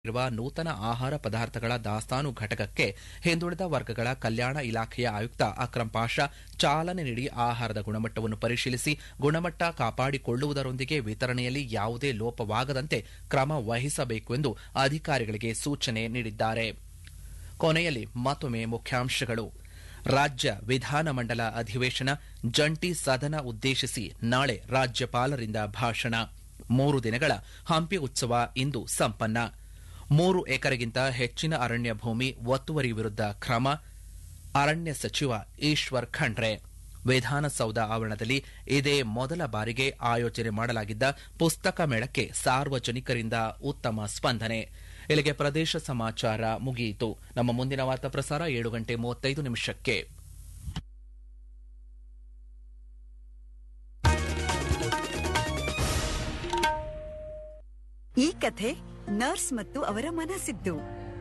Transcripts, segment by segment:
ಇರುವ ನೂತನ ಆಹಾರ ಪದಾರ್ಥಗಳ ದಾಸ್ತಾನು ಘಟಕಕ್ಕೆ ಹಿಂದುಳಿದ ವರ್ಗಗಳ ಕಲ್ಯಾಣ ಇಲಾಖೆಯ ಆಯುಕ್ತ ಅಕ್ರಮ್ ಪಾಷಾ ಚಾಲನೆ ನೀಡಿ ಆಹಾರದ ಗುಣಮಟ್ಟವನ್ನು ಪರಿಶೀಲಿಸಿ ಗುಣಮಟ್ಟ ಕಾಪಾಡಿಕೊಳ್ಳುವುದರೊಂದಿಗೆ ವಿತರಣೆಯಲ್ಲಿ ಯಾವುದೇ ಲೋಪವಾಗದಂತೆ ಕ್ರಮ ವಹಿಸಬೇಕು ಎಂದು ಅಧಿಕಾರಿಗಳಿಗೆ ಸೂಚನೆ ನೀಡಿದ್ದಾರೆ ಕೊನೆಯಲ್ಲಿ ಮತ್ತೊಮ್ಮೆ ಮುಖ್ಯಾಂಶಗಳು ರಾಜ್ಯ ವಿಧಾನಮಂಡಲ ಅಧಿವೇಶನ ಜಂಟಿ ಸದನ ಉದ್ದೇಶಿಸಿ ನಾಳೆ ರಾಜ್ಯಪಾಲರಿಂದ ಭಾಷಣ ಮೂರು ದಿನಗಳ ಹಂಪಿ ಉತ್ಸವ ಇಂದು ಸಂಪನ್ನ ಮೂರು ಎಕರೆಗಿಂತ ಹೆಚ್ಚಿನ ಅರಣ್ಯ ಭೂಮಿ ಒತ್ತುವರಿ ವಿರುದ್ಧ ಕ್ರಮ ಅರಣ್ಯ ಸಚಿವ ಈಶ್ವರ್ ಖಂಡ್ರೆ ವಿಧಾನಸೌಧ ಆವರಣದಲ್ಲಿ ಇದೇ ಮೊದಲ ಬಾರಿಗೆ ಆಯೋಜನೆ ಮಾಡಲಾಗಿದ್ದ ಪುಸ್ತಕ ಮೇಳಕ್ಕೆ ಸಾರ್ವಜನಿಕರಿಂದ ಉತ್ತಮ ಸ್ಪಂದನೆ ಇಲ್ಲಿಗೆ ಪ್ರದೇಶ ಸಮಾಚಾರ ಮುಗಿಯಿತು ನಮ್ಮ ಮುಂದಿನ ವಾರ್ತಾ ಪ್ರಸಾರ ಏಳು ಗಂಟೆ ಮೂವತ್ತೈದು ನಿಮಿಷಕ್ಕೆ ಈ ಕಥೆ ನರ್ಸ್ ಮತ್ತು ಅವರ ಮನಸ್ಸಿದ್ದು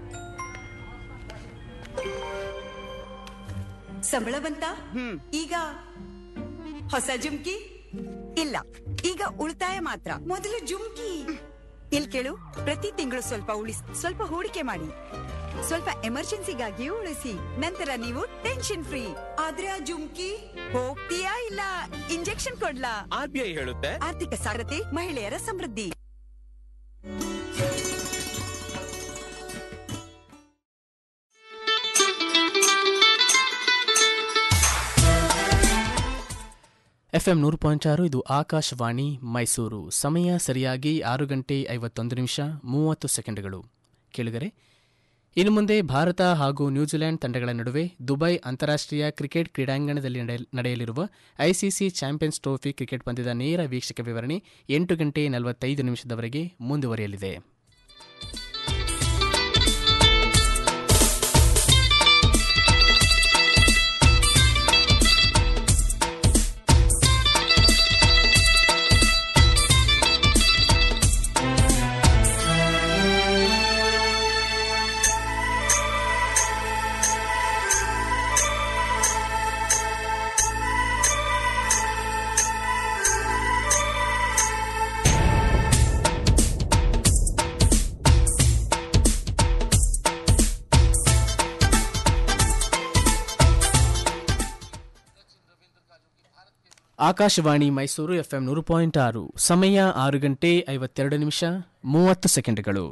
ಸಂಬಳ ಬಂತ ಈಗ ಹೊಸ ಜುಮ್ಕಿ ಇಲ್ಲ ಈಗ ಉಳಿತಾಯ ಮಾತ್ರ ಮೊದಲು ಜುಮ್ಕಿ ಇಲ್ ಕೇಳು ಪ್ರತಿ ತಿಂಗಳು ಸ್ವಲ್ಪ ಉಳಿಸಿ ಸ್ವಲ್ಪ ಹೂಡಿಕೆ ಮಾಡಿ ಸ್ವಲ್ಪ ಎಮರ್ಜೆನ್ಸಿಗಾಗಿಯೂ ಉಳಿಸಿ ನಂತರ ನೀವು ಟೆನ್ಷನ್ ಫ್ರೀ ಆದ್ರೆ ಆ ಜುಮ್ಕಿ ಹೋಗ್ತೀಯಾ ಇಲ್ಲ ಇಂಜೆಕ್ಷನ್ ಕೊಡ್ಲಾ ಆರ್ ಬಿ ಐ ಹೇಳುತ್ತೆ ಆರ್ಥಿಕ ಸಾರತೆ ಮಹಿಳೆಯರ ಸಮೃದ್ಧಿ ಎಫ್ಎಂ ನೂರು ಪಾಯಿಂಟ್ ಆರು ಇದು ಆಕಾಶವಾಣಿ ಮೈಸೂರು ಸಮಯ ಸರಿಯಾಗಿ ಆರು ಗಂಟೆ ಐವತ್ತೊಂದು ನಿಮಿಷ ಮೂವತ್ತು ಸೆಕೆಂಡ್ಗಳು ಕೇಳಿದರೆ ಇನ್ನು ಮುಂದೆ ಭಾರತ ಹಾಗೂ ನ್ಯೂಜಿಲೆಂಡ್ ತಂಡಗಳ ನಡುವೆ ದುಬೈ ಅಂತಾರಾಷ್ಟ್ರೀಯ ಕ್ರಿಕೆಟ್ ಕ್ರೀಡಾಂಗಣದಲ್ಲಿ ನಡೆಯ- ನಡೆಯಲಿರುವ ಐಸಿಸಿ ಚಾಂಪಿಯನ್ಸ್ ಟ್ರೋಫಿ ಕ್ರಿಕೆಟ್ ಪಂದ್ಯದ ನೇರ ವೀಕ್ಷಕ ವಿವರಣೆ ಎಂಟು ಗಂಟೆ ನಲವತ್ತೈದು ನಿಮಿಷದವರೆಗೆ ಮುಂದುವರಿಯಲಿದೆ ಆಕಾಶವಾಣಿ ಮೈಸೂರು ಎಫ್ಎಂ ನೂರು ಪಾಯಿಂಟ್ ಆರು ಸಮಯ ಆರು ಗಂಟೆ ಐವತ್ತೆರಡು ನಿಮಿಷ ಮೂವತ್ತು ಸೆಕೆಂಡ್ಗಳು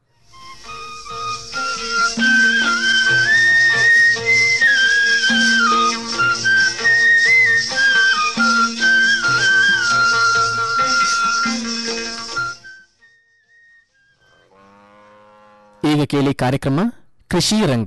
ಈಗ ಕೇಳಿ ಕಾರ್ಯಕ್ರಮ ಕೃಷಿ ರಂಗ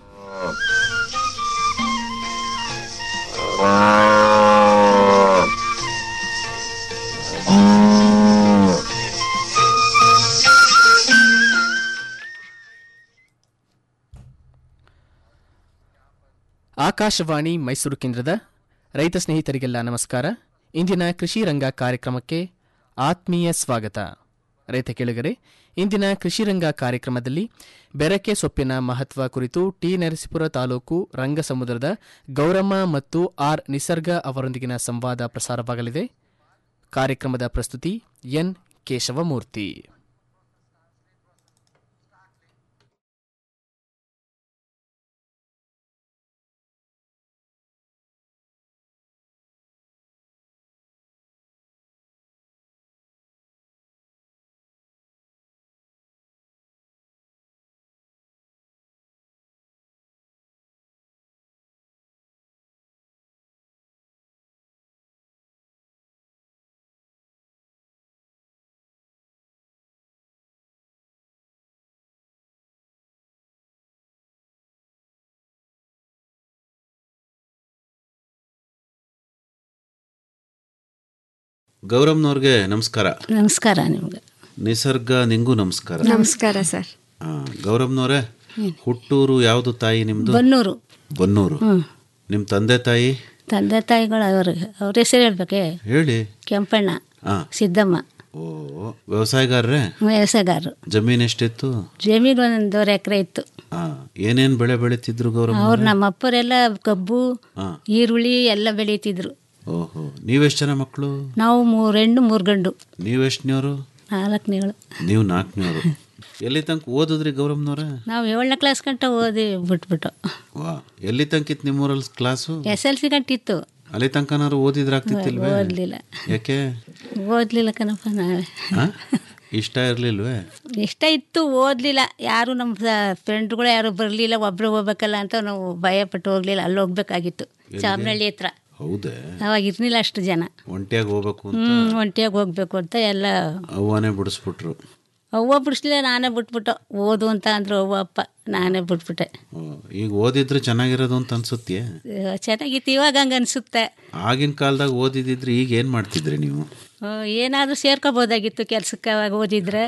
ಆಕಾಶವಾಣಿ ಮೈಸೂರು ಕೇಂದ್ರದ ರೈತ ಸ್ನೇಹಿತರಿಗೆಲ್ಲ ನಮಸ್ಕಾರ ಇಂದಿನ ಕೃಷಿ ರಂಗ ಕಾರ್ಯಕ್ರಮಕ್ಕೆ ಆತ್ಮೀಯ ಸ್ವಾಗತ ರೈತ ಕೇಳುಗರೆ ಇಂದಿನ ಕೃಷಿ ರಂಗ ಕಾರ್ಯಕ್ರಮದಲ್ಲಿ ಬೆರಕೆ ಸೊಪ್ಪಿನ ಮಹತ್ವ ಕುರಿತು ಟಿ ನರಸೀಪುರ ತಾಲೂಕು ರಂಗಸಮುದ್ರದ ಗೌರಮ್ಮ ಮತ್ತು ಆರ್ ನಿಸರ್ಗ ಅವರೊಂದಿಗಿನ ಸಂವಾದ ಪ್ರಸಾರವಾಗಲಿದೆ ಕಾರ್ಯಕ್ರಮದ ಪ್ರಸ್ತುತಿ ಎನ್ ಕೇಶವಮೂರ್ತಿ ಗೌರಮ್ನವ್ರಿಗೆ ನಮಸ್ಕಾರ ನಮಸ್ಕಾರ ನಿಮ್ಗೆ ನಿಸರ್ಗ ನಿಂಗೂ ನಮಸ್ಕಾರ ನಮಸ್ಕಾರ ಸರ್ ಆ, ಗೌರಮ್ನವ್ರೆ ಹುಟ್ಟೂರು ಯಾವುದು ತಾಯಿ ನಿಮ್ದು ಬನ್ನೂರು ಬನ್ನೂರು ನಿಮ್ ತಂದೆ ತಾಯಿ ತಂದೆ ತಾಯಿಗಳು ಅವ್ರಿಗೆ ಅವ್ರ ಹೆಸರು ಹೇಳ್ಬೇಕೆ ಹೇಳಿ ಕೆಂಪಣ್ಣ ಆ ಸಿದ್ದಮ್ಮ ಓ ವ್ಯವಸಾಯಗಾರರೇ ವ್ಯವಸಾಯಗಾರರು ಜಮೀನ್ ಎಷ್ಟಿತ್ತು ಜಮೀನು ಒಂದೂವರೆ ಎಕರೆ ಇತ್ತು ಆ ಏನೇನ್ ಬೆಳೆ ಬೆಳೀತಿದ್ರು ಗೌರಮ್ಮ ಅವ್ರು ನಮ್ಮ ಅಪ್ಪರೆಲ್ಲ ಕಬ್ಬು ಆ. ಈರುಳ್ಳಿ ಎಲ್ಲ ಬೆಳೀತಿದ್ರು ಓಹೋ ನೀವೆಷ್ಟು ಜನ ಮಕ್ಕಳು ನಾವು ಮೂರು ಹೆಣ್ಣು ಮೂರು ಗಂಡು ನೀವೆಷ್ಟನೇವರು ನಾಲ್ಕನೇಗಳು ನೀವು ನಾಲ್ಕನೇವರು ಎಲ್ಲಿ ತನಕ ಓದಿದ್ರಿ ಗೌರಮ್ನವ್ರೆ ನಾವು ಏಳನೇ ಕ್ಲಾಸ್ ಗಂಟ ಓದಿ ಬಿಟ್ಬಿಟ್ಟು ವಾ ಎಲ್ಲಿ ತನಕ ಇತ್ತು ನಿಮ್ಮೂರಲ್ಲಿ ಕ್ಲಾಸು ಎಸ್ ಎಲ್ ಸಿ ಗಂಟ ಇತ್ತು ಅಲ್ಲಿ ತನಕನಾರು ಓದಿದ್ರಾಗ್ತಿತ್ತಿಲ್ವೇ ಓದಲಿಲ್ಲ ಯಾಕೆ ಓದಲಿಲ್ಲ ಕಣಪ್ಪ ನಾವೇ ಆ? ಇಷ್ಟ ಇರ್ಲಿಲ್ವೇ ಇಷ್ಟ ಇತ್ತು ಓದಲಿಲ್ಲ ಯಾರು ನಮ್ಮ ಫ್ರೆಂಡ್ಗಳು ಯಾರು ಬರಲಿಲ್ಲ ಒಬ್ಬರು ಹೋಗ್ಬೇಕಲ್ಲ ಅಂತ ನಾವು ಭಯಪಟ್ಟು ಹೋಗ್ಲಿಲ್ಲ ಅಲ್ಲಿ ಹೋಗ್ಬೇಕಾಗಿತ್ತು ಚಾಮನಹಳ್ಳಿ ಹತ್ರ ಹೌದೇ ಅವಾಗ ಇರ್ಲಿಲ್ಲ ಅಷ್ಟು ಜನ ಒಂಟಿಯಾಗಿ ಹೋಗ್ಬೇಕು ಅಂತ ಹ್ಞೂ ಒಂಟಿಯಾಗಿ ಹೋಗ್ಬೇಕು ಅಂತ ಎಲ್ಲ ಅವ್ವನೇ ಬಿಡಿಸ್ಬಿಟ್ರು ಅವ್ವ ಬಿಡಿಸ್ಲಿಲ್ಲ ನಾನೇ ಬಿಟ್ಬಿಟ್ಟು ಓದು ಅಂತ ಅಂದ್ರು ಅವ್ವ ಅಪ್ಪ ನಾನೇ ಬಿಟ್ಬಿಟ್ಟೆ ಓ, ಈಗ ಓದಿದ್ರೆ ಚೆನ್ನಾಗಿರೋದು ಅಂತ ಅನ್ಸುತ್ತೆ ಅಯ್ಯೋ, ಚೆನ್ನಾಗಿತ್ತು ಇವಾಗ ಹಂಗೆ ಅನಿಸುತ್ತೆ ಆಗಿನ ಕಾಲದಾಗ ಓದಿದಿದ್ರೆ ಈಗ ಏನು ಮಾಡ್ತಿದ್ರಿ ನೀವು ಏನಾದರೂ ಸೇರ್ಕೋಬೋದಾಗಿತ್ತು ಕೆಲ್ಸಕ್ಕೆ ಅವಾಗ ಓದಿದ್ರೆ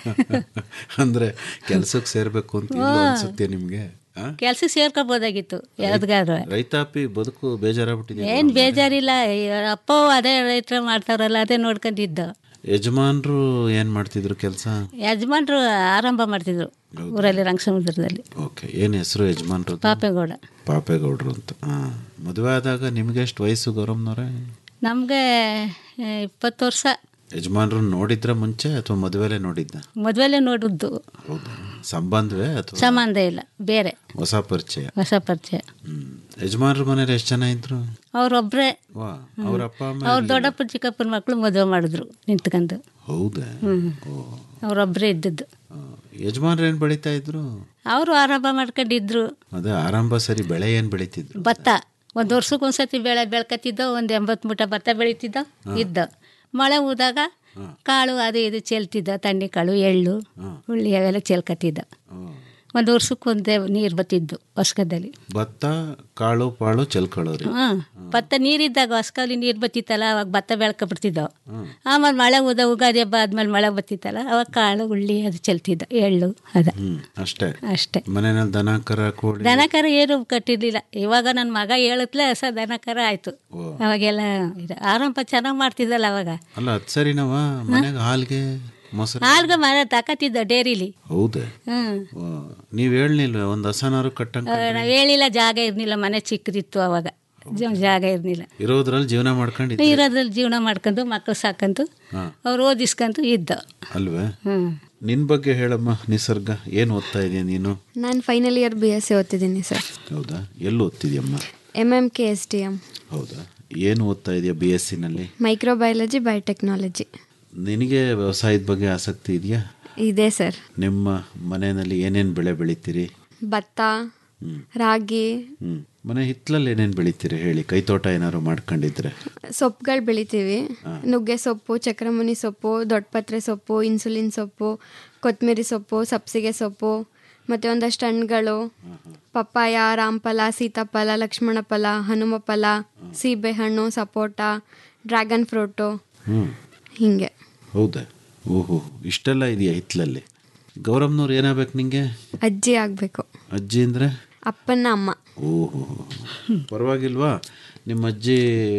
ಅಂದ್ರೆ ಕೆಲ್ಸಕ್ಕೆ ಸೇರ್ಬೇಕು ಅಂತ ಇಲ್ವೋ ಅನ್ಸುತ್ತೆ ನಿಮ್ಗೆ ಆ? ಕೆಲ್ಸಕ್ಕೆ ಸೇರ್ಕೋಬೋದಾಗಿತ್ತು ಯಾವ್ದಾದ್ರು ರೈತಾಪಿ ಬದುಕು ಬೇಜಾರಾಗ್ಬಿಟ್ಟಿದೆ ಏನು ಬೇಜಾರಿಲ್ಲ ಅಯ್ಯೋ, ಅಪ್ಪ ಅದೇ ರೈತರ ಮಾಡ್ತಾರಲ್ಲ ಅದೇ ನೋಡ್ಕೊಂಡಿದ್ದು ಯಜಮಾನ್ರು ಏನ್ ಮಾಡ್ತಿದ್ರು ಕೆಲಸ ಯಜಮಾನ್ರು ಆರಂಭ ಮಾಡ್ತಿದ್ರು ಊರಲ್ಲಿ ರಂಗಸಮುದ್ರದಲ್ಲಿ ಓಕೆ ಏನ್ ಹೆಸರು ಯಜಮಾನ್ರು ಪಾಪೇಗೌಡ ಪಾಪೇಗೌಡ್ರು ಅಂತ ಹಾ ಮದುವೆ ಆದಾಗ ನಿಮ್ಗೆ ಎಷ್ಟು ವಯಸ್ಸು ಗೌರಮ್ನವ್ರೆ ನಮಗೆ ಇಪ್ಪತ್ತು ವರ್ಷ ಯಜಮಾನ್ರು ನೋಡಿದ್ರ ಮುಂಚೆ ಅಥವಾ ಮದುವೆಲೆ ನೋಡಿದ್ದ ಮದುವೆಲ್ಲೇ ನೋಡಿದ್ದು ಹೌದಾ ಸಂಬಂಧವೇ ಅಥವಾ ಸಂಬಂಧ ಇಲ್ಲ ಬೇರೆ ಹೊಸ ಪರಿಚಯ ಹೊಸ ಪರಿಚಯ ಹ್ಮ್ ಯಜಮಾನ್ರ ಮನೇಲಿ ಎಷ್ಟು ಜನ ಇದ್ರು ಅವ್ರೊಬ್ರೆ ವಾ ಅವ್ರ ಅಪ್ಪ ಅಮ್ಮ ಅವ್ರ ಇರ್ಲಿಲ್ವಾ? ದೊಡ್ಡಪ್ಪ ಚಿಕ್ಕಪ್ಪನ ಮಕ್ಕಳು ಮದುವೆ ಮಾಡಿದ್ರು ನಿಂತ್ಕೊಂಡು ಹೌದಾ ಹ್ಮ್. ಓ ಅವ್ರೊಬ್ಬರೇ ಇದ್ದದ್ದು ಆ, ಯಜಮಾನ್ರು ಏನ್ ಬೆಳೀತಾ ಇದ್ರು ಅವರು ಆರಂಭ ಮಾಡ್ಕೊಂಡಿದ್ರು ಅದೇ ಆರಂಭ ಸರಿ ಬೆಳೆ ಏನ್ ಬೆಳೀತಿದ್ರು ಭತ್ತ ಒಂದು ವರ್ಷಕ್ಕೆ ಒಂದ್ಸತಿ ಬೆಳೆ ಬೆಳ್ಕತ್ತಿದ್ದೋ ಒಂದು ಎಂಬತ್ತು ಮೂಟ ಭತ್ತ ಬೆಳೀತಿದ್ದೋ ಇದ್ದ ಮಳೆ ಊದಾಗ ಕಾಳು ಅದು ಇದು ಚೆಲ್ತಿದ್ದ ತಣ್ಣಿ ಕಾಳು ಎಳ್ಳು ಹುಳ್ಳಿ ಅವೆಲ್ಲ ಚೆಲ್ಕತ್ತಿದ್ದ ಓ. ಒಂದು ವರ್ಷಕ್ಕೆ ಒಂದೇ ನೀರು ಬತ್ತಿದ್ದು ಹೊಸ್ಕದಲ್ಲಿ ಭತ್ತ ಕಾಳು ಪಾಳು ಚೆಲ್ಕೊಳ್ಳೋರಿ ಹಾಂ ಭತ್ತ ನೀರಿದ್ದಾಗ ಹೊಸ್ಕಲ್ಲಿ ನೀರು ಬತ್ತಿತ್ತಲ್ಲ ಅವಾಗ ಭತ್ತ ಬೆಳ್ಕೊಬಿಡ್ತಿದ್ದೋ ಆಮೇಲೆ ಮಳೆ ಊದ ಉಗಾದಿ ಹಬ್ಬ ಆದ್ಮೇಲೆ ಮಳೆ ಬತ್ತಿತ್ತಲ್ಲ ಅವಾಗ ಕಾಳು ಉಳ್ಳಿ ಅದು ಚೆಲ್ತಿದ್ದ ಎಳ್ಳು ಅದ ಹ್ಮ್ ಅಷ್ಟೇ ಅಷ್ಟೇ ಮನೆಯಲ್ಲಿ ದನ ಕರ ಕೋಳಿ ದನ ಕರ ಏನು ಕಟ್ಟಿರ್ಲಿಲ್ಲ ಇವಾಗ ನನ್ನ ಮಗ ಹೇಳತ್ಲೆ ಹೊಸ ದನ ಕರ ಆಯ್ತು ಓ. ಅವಾಗೆಲ್ಲ ಇದು ಆರಂಭ ಚೆನ್ನಾಗಿ ಮಾಡ್ತಿದ್ದಲ್ಲ ಅವಾಗ ಅಲ್ಲ ಅದು ಸರಿನವ ಮನೆಗೆ ಹಾಲ್ಗೆ ಮೊಸರು ಹಾಲ್ಗ ಮರ ತಕತಿದ್ದ ಡೇರಿಲಿ ಹೌದೇ ಹ್ಮ್ ಓ, ನೀವ್ ಹೇಳ್ನಿಲ್ವೇ ಒಂದ್ ಹಸನಾರು ಕಟ್ಟಂಗ ನಾವು ಹೇಳಿಲ್ಲ ಜಾಗ ಇರ್ಲಿಲ್ಲ ಮನೆ ಚಿಕ್ಕದಿತ್ತು ಅವಾಗ ಜ- ಜಾಗ ಇರ್ಲಿಲ್ಲ ಇರೋದ್ರಲ್ಲಿ ಜೀವನ ಮಾಡ್ಕೊಂಡಿದ್ದೆ ಇರೋದ್ರಲ್ಲಿ ಜೀವನ ಮಾಡ್ಕೊಂಡು ಮಕ್ಕಳು ಸಾಕಂತು ಹಾ. ಅವ್ರು ಓದಿಸ್ಕೊಂತು ಇದ್ದ ಅಲ್ವೇ ಹ್ಮ್ ನಿನ್ ಬಗ್ಗೆ ಹೇಳಮ್ಮ ನಿಸರ್ಗ ಏನ್ ಓದ್ತಾ ಇದೀಯ ನೀನು ನಾನು final year B S C ಓದ್ತಿದ್ದೀನಿ ಸರ್ ಹೌದಾ ಎಲ್ಲಿ ಓದ್ತಿದ್ಯಮ್ಮ M M K S T M ಹೌದಾ ಏನು ಓದ್ತಾ ಇದೆಯಾ ಬಿ ಎಸ್ ಸಿನಲ್ಲಿ ಮೈಕ್ರೋಬಯಾಲಜಿ ಬಯೋಟೆಕ್ನಾಲಜಿ ನಿನಗೆ ವ್ಯವಸಾಯದ ಬಗ್ಗೆ ಆಸಕ್ತಿ ಇದೆಯಾ ಇದೆ ಸರ್ ನಿಮ್ಮ ಮನೆಯಲ್ಲಿ ಏನೇನು ಬೆಳೆ ಬೆಳಿತೀರಿ ಭತ್ತ ಹ್ಮ್. ರಾಗಿ ಹ್ಮ್ ಮನೆ ಹಿತ್ತಲಲ್ಲಿ ಏನೇನು ಬೆಳಿತೀರಿ ಹೇಳಿ ಕೈತೋಟ ಏನಾದ್ರು ಮಾಡ್ಕೊಂಡಿದ್ರೆ ಸೊಪ್ಪುಗಳು ಬೆಳಿತೀವಿ ನುಗ್ಗೆ ಸೊಪ್ಪು ಚಕ್ರಮುನಿ ಸೊಪ್ಪು ದೊಡ್ಡಪತ್ರೆ ಸೊಪ್ಪು ಇನ್ಸುಲಿನ್ ಸೊಪ್ಪು ಕೊತ್ತಂಬರಿ ಸೊಪ್ಪು ಸಬ್ಸಿಗೆ ಸೊಪ್ಪು ಮತ್ತು ಒಂದಷ್ಟು ಹಣ್ಣುಗಳು ಪಪ್ಪಾಯ ರಾಮಫಲ ಸೀತಾಫಲ ಲಕ್ಷ್ಮಣ ಫಲ ಹನುಮ ಫಲ ಸೀಬೆಹಣ್ಣು ಸಪೋಟ ಡ್ರ್ಯಾಗನ್ ಫ್ರೂಟು ಹ್ಮ್ ಹೀಗೆ ಹೌದಾ ಓಹೋ ಇಷ್ಟೆಲ್ಲ ಇದೆಯಾ ಹಿತ್ತಲಲ್ಲಿ ಗೌರಮ್ನವ್ರು ಏನಾಗ್ಬೇಕು ನಿಂಗೆ ಅಜ್ಜಿ ಆಗಬೇಕು ಅಜ್ಜಿ ಅಂದ್ರೆ ಅಪ್ಪನ ಅಮ್ಮ ಓಹೋ ಪರವಾಗಿಲ್ವಾ ನಿಮ್ಮ ಅಜ್ಜಿ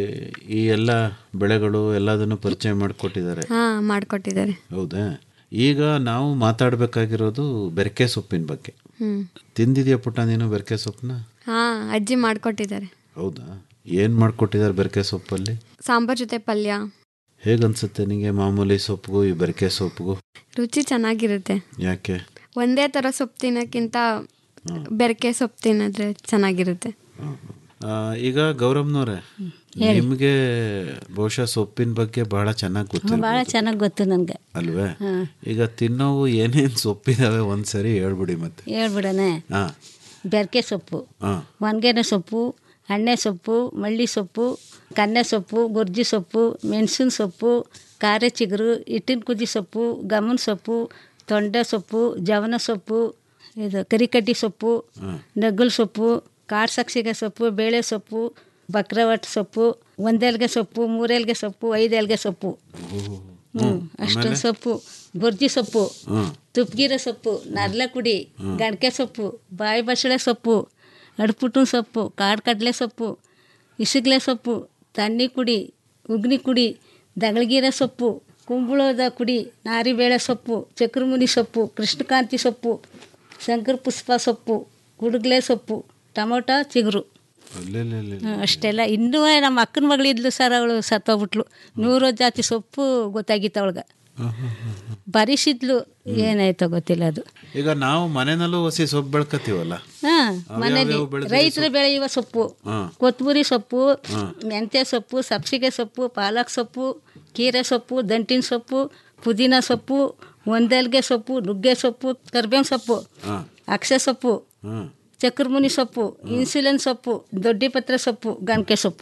ಈ ಎಲ್ಲ ಬೆಳೆಗಳು ಎಲ್ಲದನ್ನು ಪರಿಚಯ ಮಾಡಿಕೊಟ್ಟಿದ್ದಾರೆ ಹಾಂ ಮಾಡಿಕೊಟ್ಟಿದ್ದಾರೆ ಹೌದಾ ಈಗ ನಾವು ಮಾತಾಡಬೇಕಾಗಿರೋದು ಬೆರಕೆ ಸೊಪ್ಪಿನ ಬಗ್ಗೆ ಹ್ಞೂ ತಿಂದಿದ್ಯಾ ಪುಟ್ಟ ನೀನು ಬೆರಕೆ ಸೊಪ್ಪನ್ನ ಹಾಂ ಅಜ್ಜಿ ಮಾಡಿಕೊಟ್ಟಿದ್ದಾರೆ ಹೌದಾ ಏನು ಮಾಡಿಕೊಟ್ಟಿದ್ದಾರೆ ಬೆರಕೆ ಸೊಪ್ಪಲ್ಲಿ ಸಾಂಬಾರ್ ಜೊತೆ ಪಲ್ಯ ಹೇಗನ್ಸುತ್ತೆ ನಿಮಗೆ ಮಾಮೂಲಿ ಸೊಪ್ಪಿಗೂ ಈ ಬೆರಕೆ ಸೊಪ್ಪಿಗೂ ರುಚಿ ಚೆನ್ನಾಗಿರುತ್ತೆ ಯಾಕೆ ಒಂದೇ ಥರ ಸೊಪ್ಪು ತಿನ್ನೋಕ್ಕಿಂತ ಬೆರಕೆ ಸೊಪ್ಪು ತಿನ್ನೋದ್ರೆ ಚೆನ್ನಾಗಿರುತ್ತೆ ಆ, ಈಗ ಗೌರಮ್ನವ್ರೆ ನಿಮಗೆ ಬಹುಶಃ ಸೊಪ್ಪಿನ ಬಗ್ಗೆ ಬಹಳ ಚೆನ್ನಾಗಿ ಗೊತ್ತಿಲ್ಲ ಭಾಳ ಚೆನ್ನಾಗಿ ಗೊತ್ತು ನನಗೆ ಅಲ್ವೇ ಈಗ ತಿನ್ನೋವು ಏನೇನು ಸೊಪ್ಪಿದಾವೆ ಒಂದ್ಸರಿ ಹೇಳ್ಬಿಡಿ ಮತ್ತೆ ಹೇಳ್ಬಿಡನೆ ಹಾ ಬೆರಕೆ ಸೊಪ್ಪು ಹಾ ಒಣಗೆನೆ ಸೊಪ್ಪು ಹಣ್ಣೆ ಸೊಪ್ಪು ಮಳ್ಳಿ ಸೊಪ್ಪು ಕನ್ನೆ ಸೊಪ್ಪು ಗುರ್ಜಿ ಸೊಪ್ಪು ಮೆಣಸಿನ ಸೊಪ್ಪು ಕಾರೆ ಚಿಗುರು ಹಿಟ್ಟಿನ ಕುದಿ ಸೊಪ್ಪು ಗಮನ ಸೊಪ್ಪು ತೊಂಡೆ ಸೊಪ್ಪು ಜವನ ಸೊಪ್ಪು ಇದು ಕರಿಕಡ್ಡಿ ಸೊಪ್ಪು ನಗ್ಗಲ್ ಸೊಪ್ಪು ಕಾಡು ಸಕ್ಸಿಗೆ ಸೊಪ್ಪು ಬೇಳೆ ಸೊಪ್ಪು ಬಕ್ರವಟ್ ಸೊಪ್ಪು ಒಂದೆಲ್ಗೆ ಸೊಪ್ಪು ಮೂರೆಲ್ಗೆ ಸೊಪ್ಪು ಐದೆಲ್ಗೆ ಸೊಪ್ಪು ಹ್ಞೂ ಅಷ್ಟೊಂದು ಸೊಪ್ಪು ಗುರ್ಜಿ ಸೊಪ್ಪು ತುಪ್ಪಗಿರ ಸೊಪ್ಪು ನರ್ಲೆ ಕುಡಿ ಗಣಕೆ ಸೊಪ್ಪು ಬಾಯಿ ಬಸಳೆ ಸೊಪ್ಪು ಅಡ್ಪುಟ್ಟಿನ ಸೊಪ್ಪು ಕಾಡು ಕಡಲೆ ಸೊಪ್ಪು ಇಸುಗ್ಲೆ ಸೊಪ್ಪು ತಣ್ಣಿ ಕುಡಿ ಉಗ್ನಿ ಕುಡಿ ದಗಳಗಿರ ಸೊಪ್ಪು ಕುಂಬಳದ ಕುಡಿ ನಾರಿಬೇಳೆ ಸೊಪ್ಪು ಚಕ್ರಮುನಿ ಸೊಪ್ಪು ಕೃಷ್ಣಕಾಂತಿ ಸೊಪ್ಪು ಶಂಕರ ಪುಷ್ಪ ಸೊಪ್ಪು ಗುಡುಗ್ಲೆ ಸೊಪ್ಪು ಟೊಮೊಟೊ ಚಿಗುರು ಅಲ್ಲೆಲ್ಲೆಲ್ಲೆ. ಹ್ಮ್, ಅಷ್ಟೆಲ್ಲ ಇನ್ನೂ ನಮ್ಮ ಅಕ್ಕನ ಮಗಳಿದ್ಲು ಸರ್ ಅವಳು ಸತ್ತೋಗ್ಬಿಟ್ಲು ನೂರು ಜಾತಿ ಸೊಪ್ಪು ಗೊತ್ತಾಗಿತ್ತು ಅವಳಿಗೆ ಬರಿಸಿದ್ಲು ಏನಾಯ್ತೋ ಗೊತ್ತಿಲ್ಲ ಅದು ಈಗ ನಾವು ಮನೆಯಲ್ಲೂ ಹಸಿ ಸೊಪ್ಪು ಬೆಳ್ಕತೀವಲ್ಲ ಹಾ ಅವು ಮನೇಲಿ ಯಾವ್ಯಾವು ಬೆಳೆದಿರಿ ರೈತರು ಬೆಳೆಯುವ ಸೊಪ್ಪು ಹಾ. ಕೊತ್ತಂಬರಿ ಸೊಪ್ಪು ಮೆಂತ್ಯ ಸೊಪ್ಪು ಸಬ್ಸಿಗೆ ಸೊಪ್ಪು ಪಾಲಕ್ ಸೊಪ್ಪು ಕೀರೆ ಸೊಪ್ಪು ದಂಟಿನ ಸೊಪ್ಪು ಪುದೀನ ಸೊಪ್ಪು ಒಂದೆಲ್ಗೆ ಸೊಪ್ಪು ನುಗ್ಗೆ ಸೊಪ್ಪು ಕರ್ಬೇವಿನ ಸೊಪ್ಪು ಹಾ. ಅಕ್ಷೆ ಸೊಪ್ಪು ಹ್ಮ್ ಚಕ್ರಮುನಿ ಸೊಪ್ಪು ಇನ್ಸುಲಿನ್ ಸೊಪ್ಪು ದೊಡ್ಡಿಪತ್ರ ಸೊಪ್ಪು ಗಣಕೆ ಸೊಪ್ಪು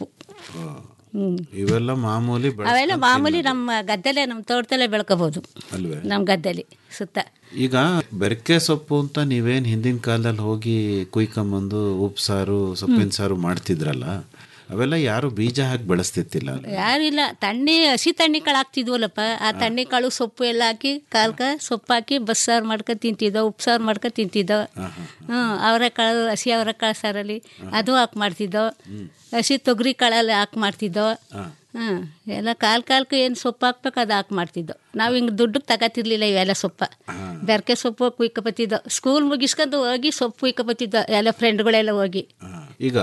ಹ್ಮ್ ಇವೆಲ್ಲ ಮಾಮೂಲಿ ಬೆಳೆ ಅವೆಲ್ಲ ಮಾಮೂಲಿ ನಮ್ಮ ಗದ್ದೆಲೆ ನಮ್ಮ ತೋಟದಲ್ಲೇ ಬೆಳ್ಕೋಬೋದು ಅಲ್ವೇ ನಮ್ಮ ಗದ್ದೆಲಿ ಸುತ್ತ ಈಗ ಬೆರಕೆ ಸೊಪ್ಪು ಅಂತ ನೀವೇನ್ ಹಿಂದಿನ ಕಾಲದಲ್ಲಿ ಹೋಗಿ ಕುಯ್ಕೊಂಬಂದು ಉಪ್ಸಾರು ಸೊಪ್ಪಿನ ಸಾರು ಮಾಡ್ತಿದ್ರಲ್ಲ ಅವೆಲ್ಲ ಯಾರು ಬೀಜ ಹಾಕಿ ಬೆಳೆಸ್ತಿತ್ತಿಲ್ಲ ಅಲ್ವಾ? ಯಾರಿಲ್ಲ ತಣ್ಣಿ ಹಸಿ ತಣ್ಣಿ ಕಾಳು ಹಾಕ್ತಿದ್ವಲ್ಲಪ್ಪ ಆ ತಣ್ಣಿ ಕಾಳು ಸೊಪ್ಪು ಎಲ್ಲ ಹಾಕಿ ಕಾಲ್ಕ ಸೊಪ್ಪು ಹಾಕಿ ಬಸ್ಸಾರು ಮಾಡ್ಕೊ ತಿಂತಿದ್ದೋ ಉಪ್ಸಾರು ಮಾಡ್ಕೊ ತಿಂತಿದ್ದೋ ಹ್ಞೂ ಅವರೆಕಾಳು ಹಸಿ ಅವರೆಕಾಳು ಸಾರಲ್ಲಿ ಅದು ಹಾಕಿ ಮಾಡ್ತಿದ್ದೋ ಹಸಿ ತೊಗರಿ ಕಾಳಲ್ಲಿ ಹಾಕಿ ಮಾಡ್ತಿದ್ದೋ ಹ್ಞೂ ಎಲ್ಲ ಕಾಲು ಕಾಲ್ಕು ಏನು ಸೊಪ್ಪು ಹಾಕ್ಬೇಕು ಅದು ಹಾಕಿ ಮಾಡ್ತಿದ್ದೋ ನಾವು ಹಿಂಗೆ ದುಡ್ಡಿಗೆ ತಗೋತಿರ್ಲಿಲ್ಲ ಇವೆಲ್ಲ ಸೊಪ್ಪ ಬೆರಕೆ ಸೊಪ್ಪು ಕುಯ್ಕೊಬತ್ತಿದ್ದೋ ಸ್ಕೂಲ್ ಮುಗಿಸ್ಕೊಂಡು ಹೋಗಿ ಸೊಪ್ಪು ಕುಯ್ಕೊಬತ್ತಿದ್ದೋ ಎಲ್ಲ ಫ್ರೆಂಡ್ಗಳೆಲ್ಲ ಹೋಗಿ ಹಾ. ಈಗ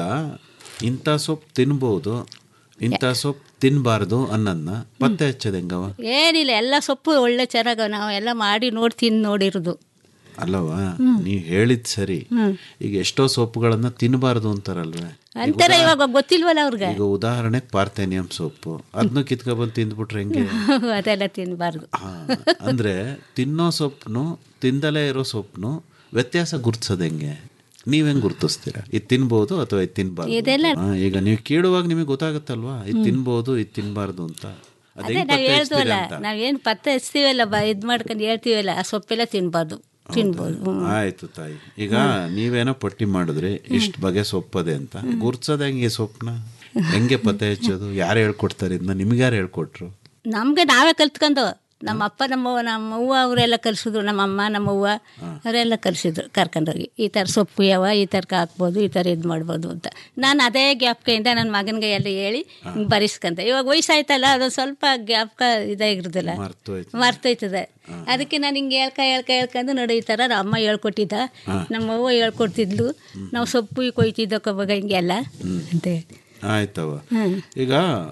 ಇಂಥ ಸೊಪ್ಪು ತಿನ್ಬೋದು ಇಂಥ ಸೊಪ್ಪು ತಿನ್ನಬಾರ್ದು ಅನ್ನೋದನ್ನ ಪತ್ತೆ ಹಚ್ಚೋದು ಹೆಂಗವ ಏನಿಲ್ಲ ಎಲ್ಲ ಸೊಪ್ಪು ಒಳ್ಳೆ ಚೆನ್ನಾಗ ನಾವು ಎಲ್ಲ ಮಾಡಿ ನೋಡಿ ತಿಂದು ನೋಡಿರೋದು ಅಲ್ಲವಾ ನೀವು ಹೇಳಿದ್ ಸರಿ ಈಗ ಎಷ್ಟೋ ಸೊಪ್ಪುಗಳನ್ನ ತಿನ್ನಬಾರ್ದು ಅಂತಾರಲ್ವೇ ಅಂತಾರೆ ಇವಾಗ ಗೊತ್ತಿಲ್ವಲ್ಲ ಅವ್ರಿಗೆ ಈಗ ಉದಾಹರಣೆಗೆ ಪಾರ್ಥೇನಿಯಂ ಸೊಪ್ಪು ಅದನ್ನು ಕಿತ್ಕೊಬಂದು ತಿಂದ್ಬಿಟ್ರೆ ಹೆಂಗೆ ಅದೆಲ್ಲ ತಿನ್ನಬಾರ್ದು ಹಾ, ಅಂದ್ರೆ ತಿನ್ನೋ ಸೊಪ್ಪನು ತಿಂದಲೇ ಇರೋ ಸೊಪ್ಪನು ವ್ಯತ್ಯಾಸ ಗುರ್ತಿಸೋದು ಹೆಂಗೆ ನೀವ್ ಹೆಂಗ್ ಗುರ್ತಿಸ್ತೀರಾ ಇದು ತಿನ್ಬೋದು ಅಥವಾ ಇದು ತಿನ್ಬಾರ್ದು ಇದೆಲ್ಲ- ಹಾ, ಈಗ ನೀವು ಕೀಳುವಾಗ ನಿಮಗೆ ಗೊತ್ತಾಗುತ್ತಲ್ವಾ ಇದು ತಿನ್ಬೋದು ಇದು ತಿನ್ಬಾರ್ದು ಅಂತ ಅದ್ ಅದೇ ಹೆಂಗ್ ನಾವು ಪತ್ತೆ ಹೇಳ್ತೀವಲ್ಲ ಹಚ್ತೀರಾ ಅಂತ ನಾವೇನು ಪತ್ತೆ ಹಚ್ತೀವಲ್ಲ ಬಾ ಇದು ಮಾಡ್ಕೊಂಡು ಹೇಳ್ತೀವಲ್ಲ ಆ ಸೊಪ್ಪೆಲ್ಲ ತಿನ್ಬಾರ್ದು ತಿನ್ಬೋದು ಹ್ಞೂ ಆಯ್ತು ತಾಯಿ ಈಗ ನೀವೇನೋ ಪಟ್ಟಿ ಮಾಡಿದ್ರಿ ಇಷ್ಟು ಬಗೆ ಸೊಪ್ಪದೆ ಅಂತ ಗುರ್ತಿಸೋದು ಹೆಂಗೆ ಸೊಪ್ಪನ್ನ ಹೆಂಗೆ ಪತ್ತೆ ಹಚ್ಚೋದು ಯಾರು ಹೇಳ್ಕೊಡ್ತಾರೆ ಇದನ್ನ ನಿಮ್ಗೆ ಯಾರು ಹೇಳ್ಕೊಟ್ರು ನಮಗೆ ನಾವೇ ಕಲ್ತ್ಕೊಂಡು ನಮ್ಮ ಅಪ್ಪ ನಮ್ಮವ್ವ ನಮ್ಮವ್ವ ಅವರೆಲ್ಲ ಕಲಿಸಿದ್ರು ನಮ್ಮಮ್ಮ ನಮ್ಮವ್ವ ಅವರೆಲ್ಲ ಕಲಿಸಿದ್ರು ಕರ್ಕೊಂಡೋಗಿ ಈ ಥರ ಸೊಪ್ಪು ಯಾವ ಈ ಥರ ಹಾಕ್ಬೋದು ಈ ಥರ ಇದು ಮಾಡ್ಬೋದು ಅಂತ ನಾನು ಅದೇ ಜ್ಞಾಪಕದಿಂದ ನನ್ನ ಮಗನಿಗೆ ಎಲ್ಲ ಹೇಳಿ ಹಿಂಗೆ ಬರಿಸ್ಕೊಂಡೆ ಇವಾಗ ವಯಸ್ಸಾಯ್ತಲ್ಲ ಅದೊಂದು ಸ್ವಲ್ಪ ಜ್ಞಾಪಕ ಇದಾಗಿರೋದಿಲ್ಲ ಮರ್ತೋಯ್ತು ಮರ್ತೋಯ್ತದೆ ಅದಕ್ಕೆ ನಾನು ಹಿಂಗೆ ಹೇಳ್ಕ ಹೇಳ್ಕ ಹೇಳ್ಕೊಂಡು ನೋಡಿ ಈ ಥರ ನಮ್ಮ ಅಮ್ಮ ಹೇಳ್ಕೊಟ್ಟಿದ್ದ ನಮ್ಮವ್ವ ಹೇಳ್ಕೊಡ್ತಿದ್ಲು ನಾವು ಸೊಪ್ಪು ಕೊಯ್ತಿದ್ದೋ ಕವಾಗ ಹಿಂಗೆಲ್ಲ ಅಂತ ಹೇಳಿ ಆಯ್ತವ ಈಗ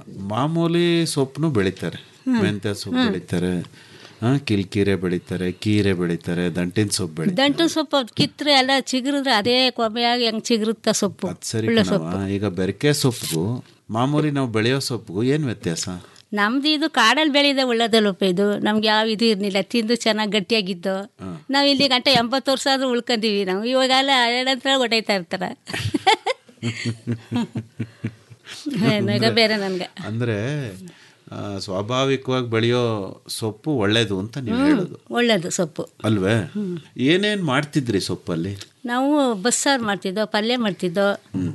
ಮಾಮೂಲಿ ಸೊಪ್ಪನ್ನು ಬೆಳಿತಾರೆ ಮೆಂತ್ಯ ಸೊಪ್ಪು ಬೆಳಿತಾರೆ ಆ, ಕಿಲ್ಕೀರೆ ಬೆಳಿತಾರೆ ಕೀರೆ ಬೆಳಿತಾರೆ ದಂಟಿನ ಸೊಪ್ಪು ಬೆಳಿತಾರೆ ದಂಟು ಸೊಪ್ಪು ಅದ್ ಕಿತ್ರೆ ಎಲ್ಲ ಚಿಗುರಿದ್ರೆ ಅದೇ ಕೊಬ್ಬೆಯಾಗಿ ಹೆಂಗ್ ಚಿಗುರುತ್ತ ಸೊಪ್ಪು ಅದ್ ಸರಿ ಒಳ್ಳೆ ಕಣವ್ವ. ಸೊಪ್ಪು ಈಗ ಬೆರಕೆ ಸೊಪ್ಪಿಗೂ ಮಾಮೂಲಿ ನಾವು ಬೆಳೆಯೋ ಸೊಪ್ಪಿಗೂ ಏನ್ ವ್ಯತ್ಯಾಸ ನಮ್ದು ಇದು ಕಾಡಲ್ಲಿ ಬೆಳೆದ ಒಳ್ಳೇದಲ್ಲಪ್ಪ ಇದು ನಮ್ಗೆ ಯಾವ ಇದು ಇರ್ಲಿಲ್ಲ ತಿಂದು ಚೆನ್ನಾಗಿ ಗಟ್ಟಿಯಾಗಿದ್ದು ನಾವು ಇಲ್ಲಿ ಗಂಟೆ ಎಂಬತ್ತು ವರ್ಷ ಆದ್ರೂ ಉಳ್ಕೊಂಡೀವಿ ನಾವು ಇವಾಗೆಲ್ಲ ಎರಡಂತರ ಹೊಟ್ಟೈತಾ ಇರ್ತಾರ ಈಗ ಬೇರೆ ನನ್ಗೆ ಅಂದ್ರೆ ಆ, ಸ್ವಾಭಾವಿಕವಾಗಿ ಬೆಳೆಯೋ ಸೊಪ್ಪು ಒಳ್ಳೇದು ಅಂತ ನೀವು ಹೇಳೋದು ಒಳ್ಳೇದು ಸೊಪ್ಪು ಅಲ್ವೇ ಏನೇನ್ ಮಾಡ್ತಿದ್ರಿ ಸೊಪ್ಪಲ್ಲಿ ನಾವು ಬಸ್ಸಾರು ಮಾಡ್ತಿದ್ದೋ ಪಲ್ಯ ಮಾಡ್ತಿದ್ದೋ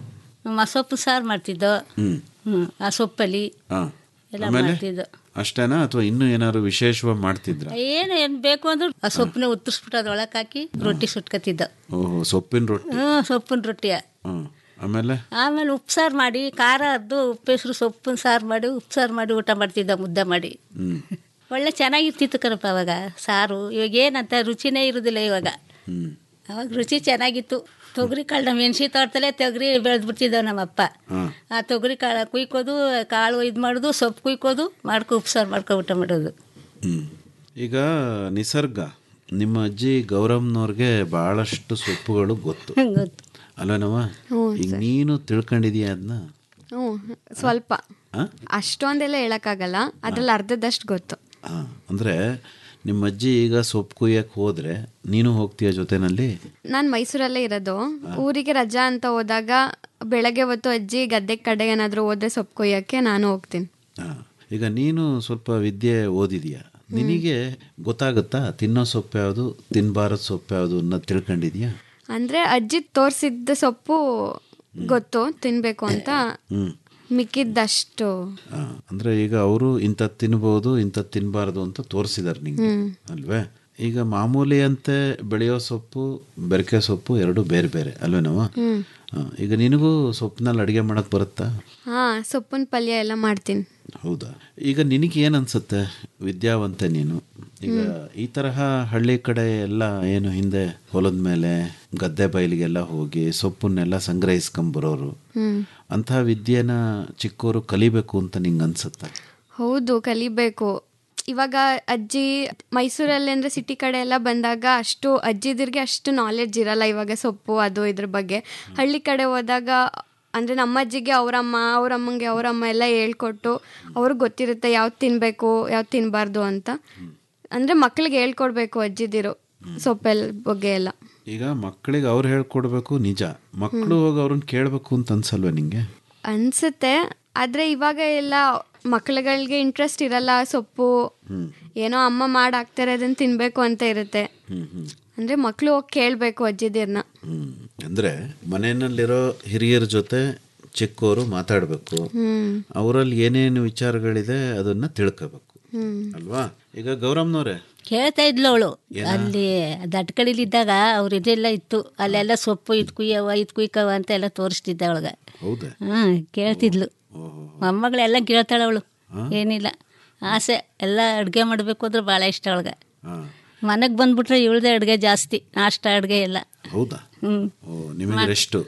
ಮಸೊಪ್ಪು ಸಾರು ಮಾಡ್ತಿದ್ದೋ ಹ್ಮ್ ಹ್ಮ್ ಆ ಸೊಪ್ಪಲ್ಲಿ ಹಾ ಎಲ್ಲ ಆಮೇಲೆ ಮಾಡ್ತಿದ್ದೋ ಅಷ್ಟೇನಾ ಅಥವಾ ಇನ್ನೂ ಏನಾದ್ರು ವಿಶೇಷವಾಗಿ ಮಾಡ್ತಿದ್ರ ಏನು ಏನು ಬೇಕು ಅಂದ್ರೆ ಆ ಸೊಪ್ಪನ್ನ ಉತ್ತರಿಸ್ಬಿಟ್ಟು ಅದ್ರೊಳಗೆ ಹಾಕಿ ರೊಟ್ಟಿ ಸುಟ್ಕೊತಿದ್ದ ಓಹೋ ಸೊಪ್ಪಿನ ರೊಟ್ಟಿ ಹ್ಞೂ ಸೊಪ್ಪಿನ ರೊಟ್ಟಿಯ ಹ್ಮ್ ಆಮೇಲೆ ಆಮೇಲೆ ಉಪ್ಸಾರು ಮಾಡಿ ಖಾರ ಅದ್ದು ಉಪ್ಪೆಸರು ಸೊಪ್ಪಿನ ಸಾರು ಮಾಡಿ ಉಪ್ಸಾರು ಮಾಡಿ ಊಟ ಮಾಡ್ತಿದ್ದ ಮುದ್ದೆ ಮಾಡಿ ಹ್ಮ್ ಒಳ್ಳೆ ಚೆನ್ನಾಗಿರ್ತಿತ್ತು ಕಣಪ್ಪ ಅವಾಗ ಸಾರು ಇವಾಗ ಏನಂತ ರುಚಿನೇ ಇರೋದಿಲ್ಲ ಇವಾಗ ಹ್ಮ್ ಅವಾಗ ರುಚಿ ಚೆನ್ನಾಗಿತ್ತು ತೊಗರಿ ಕಾಳು ನಮ್ಮ ಮೆಣಸಿ ತೋಟದಲ್ಲೇ ತೊಗರಿ ಬೆಳೆದ್ಬಿಡ್ತಿದ್ದವು ನಮ್ಮಪ್ಪ ಹ್ಮ್. ಆ ತೊಗರಿ ಕಾಳು ಕುಯ್ಕೋದು ಕಾಳು ಇದು ಮಾಡೋದು ಸೊಪ್ಪು ಕುಯ್ಕೋದು ಮಾಡ್ಕೊ ಉಪ್ಸಾರು ಮಾಡ್ಕೊ ಊಟ ಮಾಡೋದು ಹ್ಮ್. ಈಗ ನಿಸರ್ಗ ನಿಮ್ಮ ಅಜ್ಜಿ ಗೌರಮ್ನವ್ರಿಗೆ ಬಹಳಷ್ಟು ಸೊಪ್ಪುಗಳು ಗೊತ್ತು ಗೊತ್ತು ಅಲ್ವೇನವ ಈಗ ನೀನು ತಿಳ್ಕೊಂಡಿದೀಯ ಅದನ್ನ ಹ್ಞೂ ಸ್ವಲ್ಪ ಆ? ಅಷ್ಟೊಂದೆಲ್ಲ ಹೇಳೋಕ್ಕಾಗಲ್ಲ ಅದ್ರಲ್ಲಿ ಅರ್ಧದಷ್ಟು ಗೊತ್ತು ಅಂದ್ರೆ ನಿಮ್ಮ ಅಜ್ಜಿ ಈಗ ಸೊಪ್ಪು ಕುಯ್ಯಕ್ಕೆ ಹೋದ್ರೆ ನೀನು ಹೋಗ್ತೀಯ ಜೊತೆನಲ್ಲಿ ನಾನು ಮೈಸೂರಲ್ಲೇ ಇರೋದು ಊರಿಗೆ ರಜಾ ಅಂತ ಹೋದಾಗ ಬೆಳಗ್ಗೆ ಹೊತ್ತು ಅಜ್ಜಿ ಗದ್ದೆ ಕಡೆ ಏನಾದರೂ ಹೋದ್ರೆ ಸೊಪ್ಪು ಕೊಯ್ಯೋಕ್ಕೆ ನಾನು ಹೋಗ್ತೀನಿ ಆ, ಈಗ ನೀನು ಸ್ವಲ್ಪ ವಿದ್ಯೆ ಓದಿದೀಯ ನಿನಗೆ ಗೊತ್ತಾಗುತ್ತಾ ತಿನ್ನೋ ಸೊಪ್ಪು ಯಾವುದು ತಿನ್ಬಾರದು ಸೊಪ್ಪು ಯಾವುದು ಅನ್ನೋದು ತಿಳ್ಕೊಂಡಿದ್ಯಾ ಅಂದರೆ ಅಜ್ಜಿ ತೋರಿಸಿದ್ದ ಸೊಪ್ಪು ಗೊತ್ತು ತಿನ್ನಬೇಕು ಅಂತ ಹ್ಮ್ ಮಿಕ್ಕಿದ್ದಷ್ಟು ಆ, ಅಂದ್ರೆ ಈಗ ಅವರು ಇಂಥದ್ದು ತಿನ್ಬೋದು ಇಂಥದ್ದು ತಿನ್ನಬಾರ್ದು ಅಂತ ತೋರಿಸಿದಾರೆ ನಿಂಗೆ ಅಲ್ವೇ ಈಗ ಮಾಮೂಲಿ ಅಂತೆ ಬೆಳೆಯೋ ಸೊಪ್ಪು ಬೆರಕೆ ಸೊಪ್ಪು ಎರಡು ಬೇರೆ ಬೇರೆ ಅಲ್ವೇನವ ಆ, ಈಗ ನಿನಗೂ ಸೊಪ್ಪಿನಲ್ಲಿ ಅಡುಗೆ ಮಾಡಕ್ ಬರುತ್ತಾ ಹಾಂ ಸೊಪ್ಪಿನ ಪಲ್ಯ ಎಲ್ಲ ಮಾಡ್ತೀನಿ ಹೌದಾ ಈಗ ನಿನಗೆ ಏನು ಅನ್ಸುತ್ತೆ ವಿದ್ಯಾವಂತೆ ನೀನು ಈಗ ಈ ತರಹ ಹಳ್ಳಿ ಕಡೆ ಎಲ್ಲ ಏನು ಹಿಂದೆ ಹೊಲದ ಮೇಲೆ ಗದ್ದೆ ಬಯಲಿಗೆಲ್ಲ ಹೋಗಿ ಸೊಪ್ಪನ್ನೆಲ್ಲ ಸಂಗ್ರಹಿಸ್ಕೊಂಬರೋರು ಅಂಥ ವಿದ್ಯೆನ ಚಿಕ್ಕೋರು ಕಲಿಬೇಕು ಅಂತ ನಿಂಗೆ ಅನ್ಸುತ್ತೆ ಹೌದು ಕಲಿಬೇಕು ಇವಾಗ ಅಜ್ಜಿ ಮೈಸೂರಲ್ಲಿ ಅಂದರೆ ಸಿಟಿ ಕಡೆ ಎಲ್ಲ ಬಂದಾಗ ಅಷ್ಟು ಅಜ್ಜಿದಿರ್ಗೆ ಅಷ್ಟು ನಾಲೆಡ್ಜ್ ಇರಲ್ಲ ಇವಾಗ ಸೊಪ್ಪು ಅದು ಇದ್ರ ಬಗ್ಗೆ ಹಳ್ಳಿ ಕಡೆ ಹೋದಾಗ ಅಂದರೆ ನಮ್ಮ ಅಜ್ಜಿಗೆ ಅವರಮ್ಮ ಅವರಮ್ಮಂಗೆ ಅವರಮ್ಮ ಎಲ್ಲ ಹೇಳ್ಕೊಟ್ಟು ಅವ್ರಿಗೆ ಗೊತ್ತಿರುತ್ತೆ ಯಾವ್ದು ತಿನ್ನಬೇಕು ಯಾವ್ದು ತಿನ್ನಬಾರ್ದು ಅಂತ ಅಂದರೆ ಮಕ್ಳಿಗೆ ಹೇಳ್ಕೊಡ್ಬೇಕು ಅಜ್ಜಿದಿರು ಸೊಪ್ಪೆಲ್ಲ ಬಗ್ಗೆ ಎಲ್ಲ ಈಗ ಮಕ್ಕಳಿಗೆ ಅವ್ರು ಹೇಳ್ಕೊಡ್ಬೇಕು ನಿಜ ಮಕ್ಕಳು ಹೋಗಿ ಅವ್ರನ್ನ ಕೇಳಬೇಕು ಅಂತ ಅನ್ಸಲ್ವಾ ನಿಂಗೆ ಅನ್ಸುತ್ತೆ ಆದರೆ ಇವಾಗ ಎಲ್ಲ ಮಕ್ಳುಗಳಿಗೆ ಇಂಟ್ರೆಸ್ಟ್ ಇರಲ್ಲ ಸೊಪ್ಪು ಏನೋ ಅಮ್ಮ ಮಾಡಾಕ್ತಾರೆ ಅದನ್ನ ತಿನ್ಬೇಕು ಅಂತ ಇರುತ್ತೆ ಅಂದ್ರೆ ಮಕ್ಳು ಹೋಗಿ ಕೇಳಬೇಕು ಅಜ್ಜಿದಿರ್ನ ಹ್ಮ್ ಅಂದ್ರೆ ಮನೆಯಲ್ಲಿರೋ ಹಿರಿಯರ ಜೊತೆ ಚಿಕ್ಕವರು ಮಾತಾಡಬೇಕು ಅವರಲ್ಲಿ ಏನೇನು ವಿಚಾರಗಳಿದೆ ಅದನ್ನ ತಿಳ್ಕೋಬೇಕು ಅಲ್ವಾ ಈಗ ಗೌರಮ್ನವ್ರೆ ಕೇಳ್ತಾ ಇದ್ಲು ಅವಳು ಅಲ್ಲಿ ದಟ್ಕಡಿಲಿದ್ದಾಗ ಅವ್ರ ಇದೆಲ್ಲ ಇತ್ತು ಅಲ್ಲೆಲ್ಲ ಸೊಪ್ಪು ಇದು ಕುಯ್ಯವ ಇದು ಕುಯ್ಕವ ಅಂತ ಎಲ್ಲ ತೋರಿಸ್ತಿದ್ದ ಅವಳಿಗೆ ಹೌದಾ ಹಾಂ ಕೇಳ್ತಿದ್ಲು ಮೊಮ್ಮಗಳೆಲ್ಲ ಕೇಳ್ತಾಳೆ ಅವಳು ಏನಿಲ್ಲ ಆಸೆ ಎಲ್ಲ ಅಡುಗೆ ಮಾಡಬೇಕು ಅಂದ್ರೆ ಭಾಳ ಇಷ್ಟ ಅವಳಿಗೆ ಹಾ ಮನೆಗೆ ಬಂದ್ಬಿಟ್ರೆ ಇವಳದೇ ಅಡುಗೆ ಜಾಸ್ತಿ ನಾಷ್ಟ ಅಡುಗೆ ಎಲ್ಲ ಹೌದಾ ಹ್ಞೂ ಓ ನಿಮಗೆ ರೆಸ್ಟು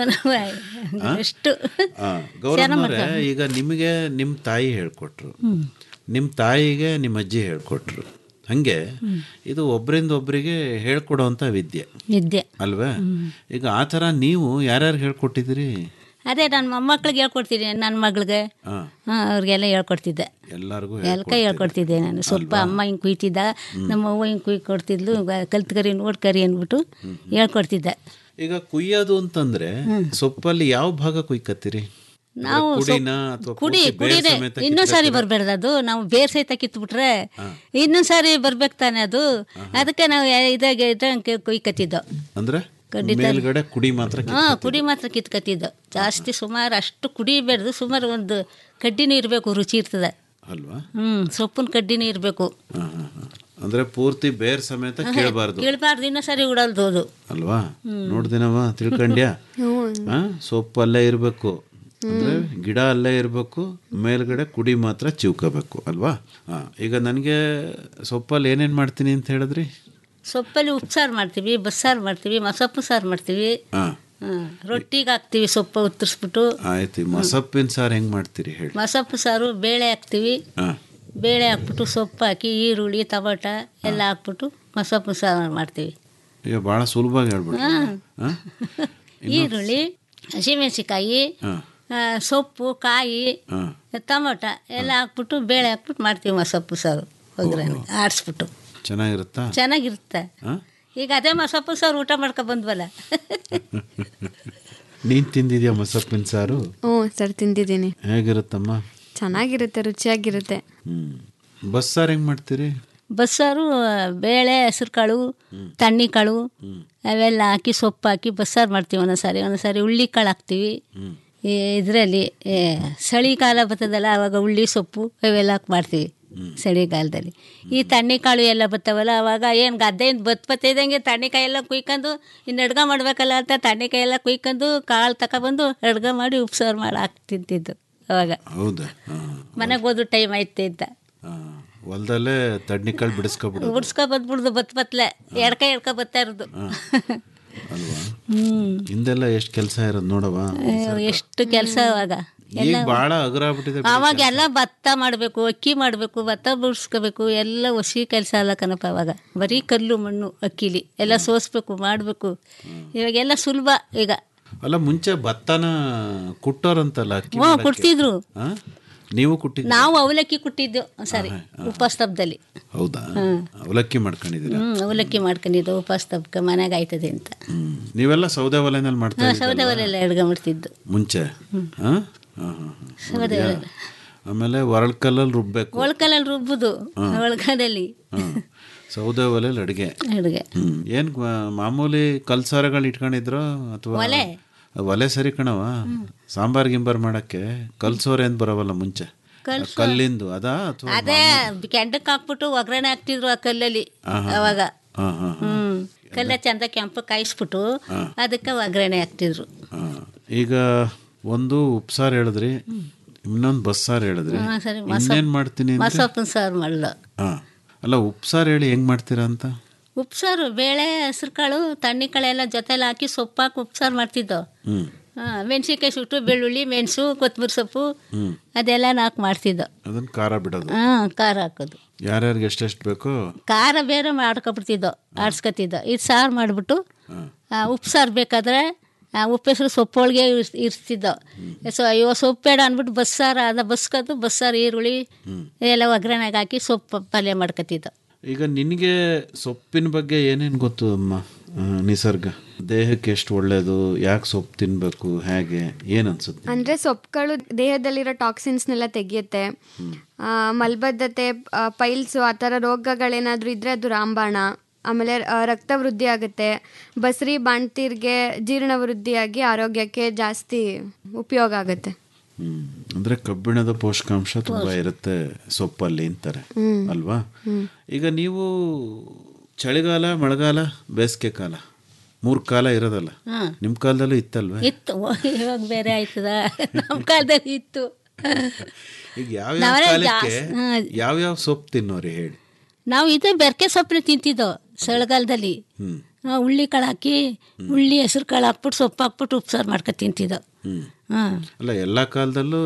ಎಷ್ಟು ಆ, ಗೌರವ್ನವ್ರೆ ಈಗ ನಿಮಗೆ ನಿಮ್ಮ ತಾಯಿ ಹೇಳ್ಕೊಟ್ರು ನಿಮ್ಮ ತಾಯಿಗೆ ನಿಮ್ಮ ಅಜ್ಜಿ ಹೇಳ್ಕೊಟ್ರು ಹಂಗೆ ಇದು ಒಬ್ಬರಿಂದ ಒಬ್ಬರಿಗೆ ಹೇಳ್ಕೊಡೋವಂಥ ವಿದ್ಯೆ ವಿದ್ಯೆ ಅಲ್ವೇ ಈಗ ಆ ಥರ ನೀವು ಯಾರ್ಯಾರು ಹೇಳ್ಕೊಟ್ಟಿದ್ದೀರಿ ಅದೇ ನನ್ನ ಮೊಮ್ಮಕ್ಳಿಗೆ ಹೇಳ್ಕೊಡ್ತೀನಿ ನನ್ನ ಮಗಳಿಗೆ ಹಾಂ ಹಾಂ ಅವ್ರಿಗೆಲ್ಲ ಹೇಳ್ಕೊಡ್ತಿದ್ದೆ ಎಲ್ಲರಿಗೂ ಎಲ್ಕ ಹೇಳ್ಕೊಡ್ತಿದ್ದೆ ನಾನು ಸ್ವಲ್ಪ ಅಮ್ಮ ಹಿಂಗೆ ಕುಯ್ತಿದ್ದ ನಮ್ಮ ಅವ್ವ ಹಿಂಗೆ ಕುಯ್ ಕೊಡ್ತಿದ್ಲು ಕಲ್ತ್ಕರಿ ನೋಡ್ಕರಿ ಅಂದ್ಬಿಟ್ಟು ಹೇಳ್ಕೊಡ್ತಿದ್ದೆ ಈಗ ಕುಯ್ಯೋದು ಅಂತಂದ್ರೆ ಸೊಪ್ಪಲ್ಲಿ ಯಾವ ಭಾಗ ಕುಯ್ಕತ್ತೀರಿ ನಾವು ಕುಡಿನ ಅಥವಾ ಕುಡಿ ಪೂರ್ತಿ ಬೇರ್ ಕುಡಿನೇ ಸಮೇತ ಇನ್ನೊಂದ್ ಸಾರಿ ಬರ್ಬೇಡ್ದು ಅದು ನಾವು ಬೇರ್ ಸಹಿತ ಕಿತ್ಬಿಟ್ರೆ ಇನ್ನೊಂದ್ ಸಾರಿ ಬರ್ಬೇಕು ತಾನೆ ಅದು ಅದಕ್ಕೆ ನಾವು ಇದಾಗ ಇದ್ದಂಗೆ ಕುಯ್ಕತ್ತಿದ್ದೋ ಅಂದ್ರೆ ಮೇಲ್ಗಡೆ ಕುಡಿ ಮಾತ್ರ ಕಿತ್- ಹಾ ಕುಡಿ ಮಾತ್ರ ಕಿತ್ಕತ್ತಿದ್ದೋ ಜಾಸ್ತಿ ಸುಮಾರು ಅಷ್ಟು ಕುಡಿಬೇಡ್ದು ಸುಮಾರು ಒಂದು ಕಡ್ಡಿನೂ ಇರಬೇಕು ರುಚಿ ಇರ್ತದೆ ಅಲ್ವಾ ಹ್ಮ್ ಸೊಪ್ಪಿನ ಕಡ್ಡಿನೂ ಇರಬೇಕು ಹಾ, ಹಾ, ಹಾ. ಅಂದ್ರೆ ಪೂರ್ತಿ ಬೇರ್ ಸಮೇತ ಕೇಳಬಾರ್ದು ಕೀಳ್ಬಾರ್ದು ಇನ್ನೊಂದ್ ಸಾರಿ ಉಡಲ್ದು ಅದು ಅಲ್ವಾ ನೋಡ್ದಿನವ ತಿಳ್ಕೊಂಡ್ಯಾ ಹಾ ಸೊಪ್ಪು ಅಲ್ಲೇ ಇರಬೇಕು ಅಂದ್ರೆ ಗಿಡ ಅಲ್ಲೇ ಇರಬೇಕು ಮೇಲ್ಗಡೆ ಕುಡಿ ಮಾತ್ರ ಚಿವ್ಕೋಬೇಕು ಅಲ್ವಾ ಹಾ ಈಗ ನನಗೆ ಸೊಪ್ಪಲ್ಲಿ ಏನೇನು ಮಾಡ್ತೀನಿ ಅಂತ ಹೇಳಿದ್ರಿ ಸೊಪ್ಪಲ್ಲಿ ಉಪ್ಸಾರು ಮಾಡ್ತೀವಿ ಬಸ್ಸಾರು ಮಾಡ್ತೀವಿ ಮಸೊಪ್ಪು ಸಾರು ಮಾಡ್ತೀವಿ ಹಾ ಹ್ಮ್. ರೊಟ್ಟಿಗೆ ಹಾಕ್ತೀವಿ ಸೊಪ್ಪು ಉತ್ತರಿಸ್ಬಿಟ್ಟು ಆಯ್ತು ಈ ಮಸಪ್ಪಿನ ಸಾರು ಹೆಂಗ್ ಮಾಡ್ತೀರಿ ಹೇಳಿ ಮಸೊಪ್ಪು ಸಾರು ಬೇಳೆ ಹಾಕ್ತೀವಿ ಹಾ ಬೇಳೆ ಹಾಕ್ಬಿಟ್ಟು ಸೊಪ್ಪು ಹಾಕಿ ಈರುಳ್ಳಿ ಟೊಮಟ ಎಲ್ಲ ಹಾಕ್ಬಿಟ್ಟು ಮಸೊಪ್ಪು ಸಾರು ಮಾಡ್ತೀವಿ ಈಗ ಭಾಳ ಸುಲಭವಾಗಿ ಹೇಳ್ಬಿಟ್ಟು ಹಾ ಈರುಳ್ಳಿ ಹಸಿಮೆಣಸಿಕಾಯಿ ಹಾ ಆ, ಸೊಪ್ಪು ಕಾಯಿ ಹಾ ಟೊಮಟ ಎಲ್ಲ ಹಾಕ್ಬಿಟ್ಟು ಬೇಳೆ ಹಾಕ್ಬಿಟ್ಟು ಮಾಡ್ತೀವಿ ಮಸೊಪ್ಪು ಸಾರು ಒಗ್ಗರಣೆ ಆಡಿಸ್ಬಿಟ್ಟು ಚೆನ್ನಾಗಿರುತ್ತಾ ಚೆನ್ನಾಗಿರುತ್ತೆ ಹಾ ಈಗ ಅದೇ ಮಸೊಪ್ಪು ಸಾರು ಊಟ ಮಾಡ್ಕೊ ಬಂದ್ವಲ್ಲ ನೀನ್ ತಿಂದಿದ್ಯಾ ಮಸಪ್ಪಿನ ಸಾರು ಹ್ಞೂ ಸರ್ ತಿಂದಿದ್ದೀನಿ ಹೇಗಿರುತ್ತಮ್ಮ ಚೆನ್ನಾಗಿರುತ್ತೆ ರುಚಿಯಾಗಿರುತ್ತೆ ಹ್ಮ್ ಬಸ್ಸಾರು ಹೆಂಗ್ ಮಾಡ್ತೀರಿ ಬಸ್ಸಾರು ಬೇಳೆ ಹೆಸ್ರು ಕಾಳು ತಣ್ಣಿ ಕಾಳು ಅವೆಲ್ಲ ಹಾಕಿ ಸೊಪ್ಪು ಹಾಕಿ ಬಸ್ಸಾರು ಮಾಡ್ತೀವಿ ಒಂದೊಂದ್ಸಾರಿ ಒಂದೊಂದ್ಸಾರಿ ಹುಳ್ಳಿ ಕಾಳು ಹಾಕ್ತೀವಿ ಇದರಲ್ಲಿ ಚಳಿಗಾಲ ಬರ್ತದಲ್ಲ ಆವಾಗ ಹುಳ್ಳಿ ಸೊಪ್ಪು ಅವೆಲ್ಲ ಹಾಕಿ ಮಾಡ್ತೀವಿ ಚಳಿಗಾಲದಲ್ಲಿ ಈ ತಣ್ಣಿಕಾಳು ಎಲ್ಲ ಬರ್ತಾವಲ್ಲ ಅವಾಗ ಏನು ಗದ್ದೆಯಿಂದ ಬತ್ ಬತ್ತಿದಂಗೆ ತಣ್ಣಿಕಾಯಿ ಎಲ್ಲ ಕುಯ್ಕೊಂಡು ಇನ್ನು ಅಡ್ಗೆ ಮಾಡ್ಬೇಕಲ್ಲ ಅಂತ ತಣ್ಣಿಕಾಯಿ ಎಲ್ಲ ಕುಯ್ಕೊಂಡು ಕಾಳು ತಗೊಬಂದು ಅಡ್ಗೆ ಮಾಡಿ ಉಪ್ಸಾರು ಮಾಡಿ ಹಾಕಿ ತಿಂತಿದ್ದು ಅವಾಗ ಹೌದಾ ಹಾ ಮನೆಗೆ ಹೋದ್ರು ಟೈಮ್ ಐತೆ ಅಂತ ಹಾ. ಹೊಲ್ದಲ್ಲೇ ತಡ್ನಿಕಾಳು ಬಿಡಿಸ್ಕೊಬಿಡೋದು ಉಡ್ಸ್ಕೊ ಬಂದ್ಬಿಡ್ದು ಬತ್ ಬತ್ಲೆ ಎಡ್ಕ ಎಡ್ಕ ಬರ್ತಾ ಇರೋದು ಅಲ್ವಾ ಹ್ಮ್ ಹಿಂದೆಲ್ಲ ಎಷ್ಟು ಕೆಲಸ ಇರೋದು ನೋಡವ ಅಯ್ಯೋ, ಎಷ್ಟು ಕೆಲಸ ಅವಾಗ ಈಗ ಭಾಳ ಅಗ್ರಾಗ್ಬಿಟ್ಟಿದೆ ಅವಾಗ ಎಲ್ಲ ಭತ್ತ ಮಾಡಬೇಕು ಅಕ್ಕಿ ಮಾಡಬೇಕು ಭತ್ತ ಬಿಡಿಸ್ಕೋಬೇಕು ಎಲ್ಲ ಹೊಸಿ ಕೆಲಸ ಅಲ್ಲ ಕಣಪ್ಪ ಅವಾಗ ಬರೀ ಕಲ್ಲು ಮಣ್ಣು ಅಕ್ಕಿಲಿ ಎಲ್ಲ ಸೋಸ್ಬೇಕು ಮಾಡಬೇಕು ಇವಾಗೆಲ್ಲ ಸುಲಭ ಈಗ ಅಲ್ಲ ಮುಂಚೆ ಭತ್ತನ ಕುಟ್ಟೋರಂತಲ್ಲ ಅಕ್ಕಿ ಹ್ಞೂ ಮಾಡಕ್ಕೆ. ಕೊಡ್ತಿದ್ರು ಹಾ? ನೀವು ಕುಟ್ಟಿದ್ರಿ ನಾವು ಅವಲಕ್ಕಿ ಕೊಟ್ಟಿದ್ದು ಸರಿ ಉಪಸ್ತಬ್ಧದಲ್ಲಿ ಹೌದಾ ಅವಲಕ್ಕಿ ಮಾಡ್ಕೊಂಡಿದ್ದೀರಾ ಹ್ಞೂ ಅವಲಕ್ಕಿ ಮಾಡ್ಕೊಂಡಿದ್ದು ಉಪಸ್ತಬ್ಕ ಮನೆಗೆ ಆಯ್ತದೆ ಅಂತ ಹ್ಮ್. ನೀವೆಲ್ಲ ಸೌದೆ ಒಲೆನಲ್ಲಿ ಮಾಡ್ತಾ ನಾವು ಇದ್ದೀರಲ್ವಾ? ಸೌದೆ ಒಲೆಲ್ಲ ಅಡ್ಗೆ ಮಾಡ್ತಿದ್ದು ಮುಂಚೆ ಹಾ? ಹಾ, ಹಾ, ಹಾ. ಸೌದೆ ನೋಡ್ದ್ಯಾ? ಒಲೆ. ಆಮೇಲೆ ಒರಳ್ಕಲ್ಲಲ್ಲಿ ರುಬ್ಬೇಕು ಒಳ್ಕಲಲ್ಲಿ ರುಬ್ಬುದು ಒಳ್ಕದಲ್ಲಿ ಹಾ. ಸೌದೆ ಒಲೆಯಲ್ಲಿ ಅಡುಗೆ ಅಡುಗೆ ಹ್ಮ್ ಏನ್ ಮ- ಮಾಮೂಲಿ ಕಲ್ಸಾರಗಳು ಇಟ್ಕೊಂಡಿದ್ರು ಅಥವಾ ಒಲೆ. ಒಲೆ ಸರಿ ಕಣವ ಸಾಂಬಾರ್ ಗಿಂಬಾರ್ ಮಾಡಕ್ಕೆ ಕಲ್ಸೋರೆ ಅಂತ ಬರವಲ್ಲ ಮುಂಚೆ ಕಲ್ಲಿಂದು ಅದಾ ಅಥವಾ ಅದೇ ಕೆಂಡಕ್ಕೆ ಹಾಕ್ಬಿಟ್ಟು ಒಗ್ಗರಣೆ ಹಾಕ್ತಿದ್ರು ಆ ಕಲ್ಲಲ್ಲಿ ಅವಾಗ ಹಾ ಹಾ ಹಾ. ಹ್ಮ್ ಕಲ್ಲ ಚಂದ ಕೆಂಪು ಕಾಯಿಸ್ಬಿಟ್ಟು ಅದಕ್ಕೆ ಒಗ್ಗರಣೆ ಹಾಕ್ತಿದ್ರು ಹಾ. ಈಗ ಒಂದು ಉಪ್ಸಾರು ಹೇಳಿದ್ರಿ ಇನ್ನೊಂದು ಬಸ್ಸಾರು ಹೇಳಿದ್ರಿ ಹಾ, ಸರಿ, ಇನ್ನೇನ್ ಮಾಡ್ತೀನಿ ಅಂದ್ರೆ ಮಸೊಪ್ಪಿನ ಸಾರು ಮಾಡಲು ಹಾ ಅಲ್ಲ ಉಪ್ಸಾರು ಹೇಳಿ ಹೆಂಗ್ ಮಾಡ್ತೀರಾ ಅಂತ ಉಪ್ಸಾರು ಬೇಳೆ ಹೆಸ್ರು ಕಾಳು ತಣ್ಣಿ ಕಾಳು ಎಲ್ಲ ಜೊತೆಲಿ ಹಾಕಿ ಸೊಪ್ಪು ಹಾಕಿ ಉಪ್ಸಾರು ಮಾಡ್ತಿದ್ದೋ ಹ್ಮ್ ಹಾಂ ಮೆಣಸಿನ್ಕಾಯಿ ಸುಟ್ಟು ಬೆಳ್ಳುಳ್ಳಿ ಮೆಣಸು ಕೊತ್ತಂಬರಿ ಸೊಪ್ಪು ಅದೆಲ್ಲ ನಾಲ್ಕು ಮಾಡ್ತಿದ್ದೋ ಅದನ್ನ ಖಾರ ಬಿಡೋದು ಹಾಂ ಖಾರ ಹಾಕೋದು ಯಾರ್ಯಾರಿಗೆ ಎಷ್ಟೆಷ್ಟು ಬೇಕೋ ಖಾರ ಬೇರೆ ಮಾಡ್ಕೊಬಿಡ್ತಿದ್ದೋ ಆಡ್ಸ್ಕೊತಿದ್ದೋ ಇದು ಸಾರು ಮಾಡಿಬಿಟ್ಟು ಉಪ್ಪು ಸಾರು ಬೇಕಾದ್ರೆ ಆ, ಉಪ್ಪು ಹೆಸರು ಸೊಪ್ಪೊಳಗೆ ಇರ್ಸ್ ಇರಿಸ್ತಿದ್ದೋ ಸೊ ಅಯ್ಯೋ ಸೊಪ್ಪು ಬೇಡ ಅಂದ್ಬಿಟ್ಟು ಬಸ್ಸಾರು ಅದ ಬಸ್ಕೊತು ಬಸ್ಸಾರು ಈರುಳ್ಳಿ ಎಲ್ಲ ಒಗ್ಗರಣೆಗೆ ಹಾಕಿ ಸೊಪ್ಪು ಪಲ್ಯ ಮಾಡ್ಕೊತಿದ್ದೋ ಈಗ ನಿನಗೆ ಸೊಪ್ಪಿನ ಬಗ್ಗೆ ಏನೇನು ಗೊತ್ತು ಅಮ್ಮ ಆ, ನಿಸರ್ಗ ದೇಹಕ್ಕೆ ಎಷ್ಟು ಒಳ್ಳೇದು ಯಾಕೆ ಸೊಪ್ಪು ತಿನ್ಬೇಕು ಹೇಗೆ ಏನು ಅನ್ಸುತ್ತೆ ಅಂದರೆ ಸೊಪ್ಪುಗಳು ದೇಹದಲ್ಲಿರೋ ಟಾಕ್ಸಿನ್ಸ್ನೆಲ್ಲ ತೆಗೆಯುತ್ತೆ ಆ, ಮಲಬದ್ಧತೆ ಆ, ಪೈಲ್ಸು ಆ ಥರ ರೋಗಗಳೇನಾದರೂ ಇದ್ದರೆ ಅದು ರಾಂಬಾಣ ಆಮೇಲೆ ಆ, ರಕ್ತ ವೃದ್ಧಿ ಆಗುತ್ತೆ ಬಸ್ರಿ ಬಾಣ್ತೀರ್ಗೆ ಜೀರ್ಣ ವೃದ್ಧಿಯಾಗಿ ಆರೋಗ್ಯಕ್ಕೆ ಜಾಸ್ತಿ ಉಪಯೋಗ ಆಗುತ್ತೆ ಹ್ಮ್ ಅಂದ್ರೆ ಕಬ್ಬಿಣದ ಪೋಷಕಾಂಶ ತುಂಬಾ ಇರುತ್ತೆ ಸೊಪ್ಪಲ್ಲಿ ಅಂತಾರೆ ಅಲ್ವಾ ಈಗ ನೀವು ಚಳಿಗಾಲ ಮಳೆಗಾಲ ಬೇಸಿಗೆ ಕಾಲ ಮೂರ್ ಕಾಲ ಇರೋದಲ್ಲ ಹಾಂ ನಿಮ್ ಕಾಲದಲ್ಲೂ ಇತ್ತಲ್ವೇ ಇತ್ತು ಓ, ಇವಾಗ ಬೇರೆ ಆಯ್ತದ ನಮ್ಮ ಕಾಲದಲ್ಲಿ ಇತ್ತು ಈಗ ಯಾವ್ಯಾವ ನಾವೇ ಕಾಲಕ್ಕೆ ಜಾಸ್- ಹಾಂ. ಯಾವ್ಯಾವ ಸೊಪ್ಪು ತಿನ್ನೋರಿ ಹೇಳಿ ನಾವು ಇದು ಬೆರಕೆ ಸೊಪ್ಪನ್ನ ತಿಂತಿದ್ದೋ ಚಳಿಗಾಲದಲ್ಲಿ ಹ್ಮ್ ಆ, ಉಳ್ಳಿ ಕಾಳು ಹಾಕಿ ಉಳ್ಳಿ ಹೆಸ್ರು ಕಾಳು ಹಾಕ್ಬಿಟ್ಟು ಸೊಪ್ಪು ಹಾಕ್ಬಿಟ್ಟು ಉಪ್ಸಾರು ಮಾಡ್ಕೊ ತಿಂತಿದ್ದೋ ಹ್ಮ್ ಹಾಂ ಅಲ್ಲ ಎಲ್ಲಾ ಕಾಲದಲ್ಲೂ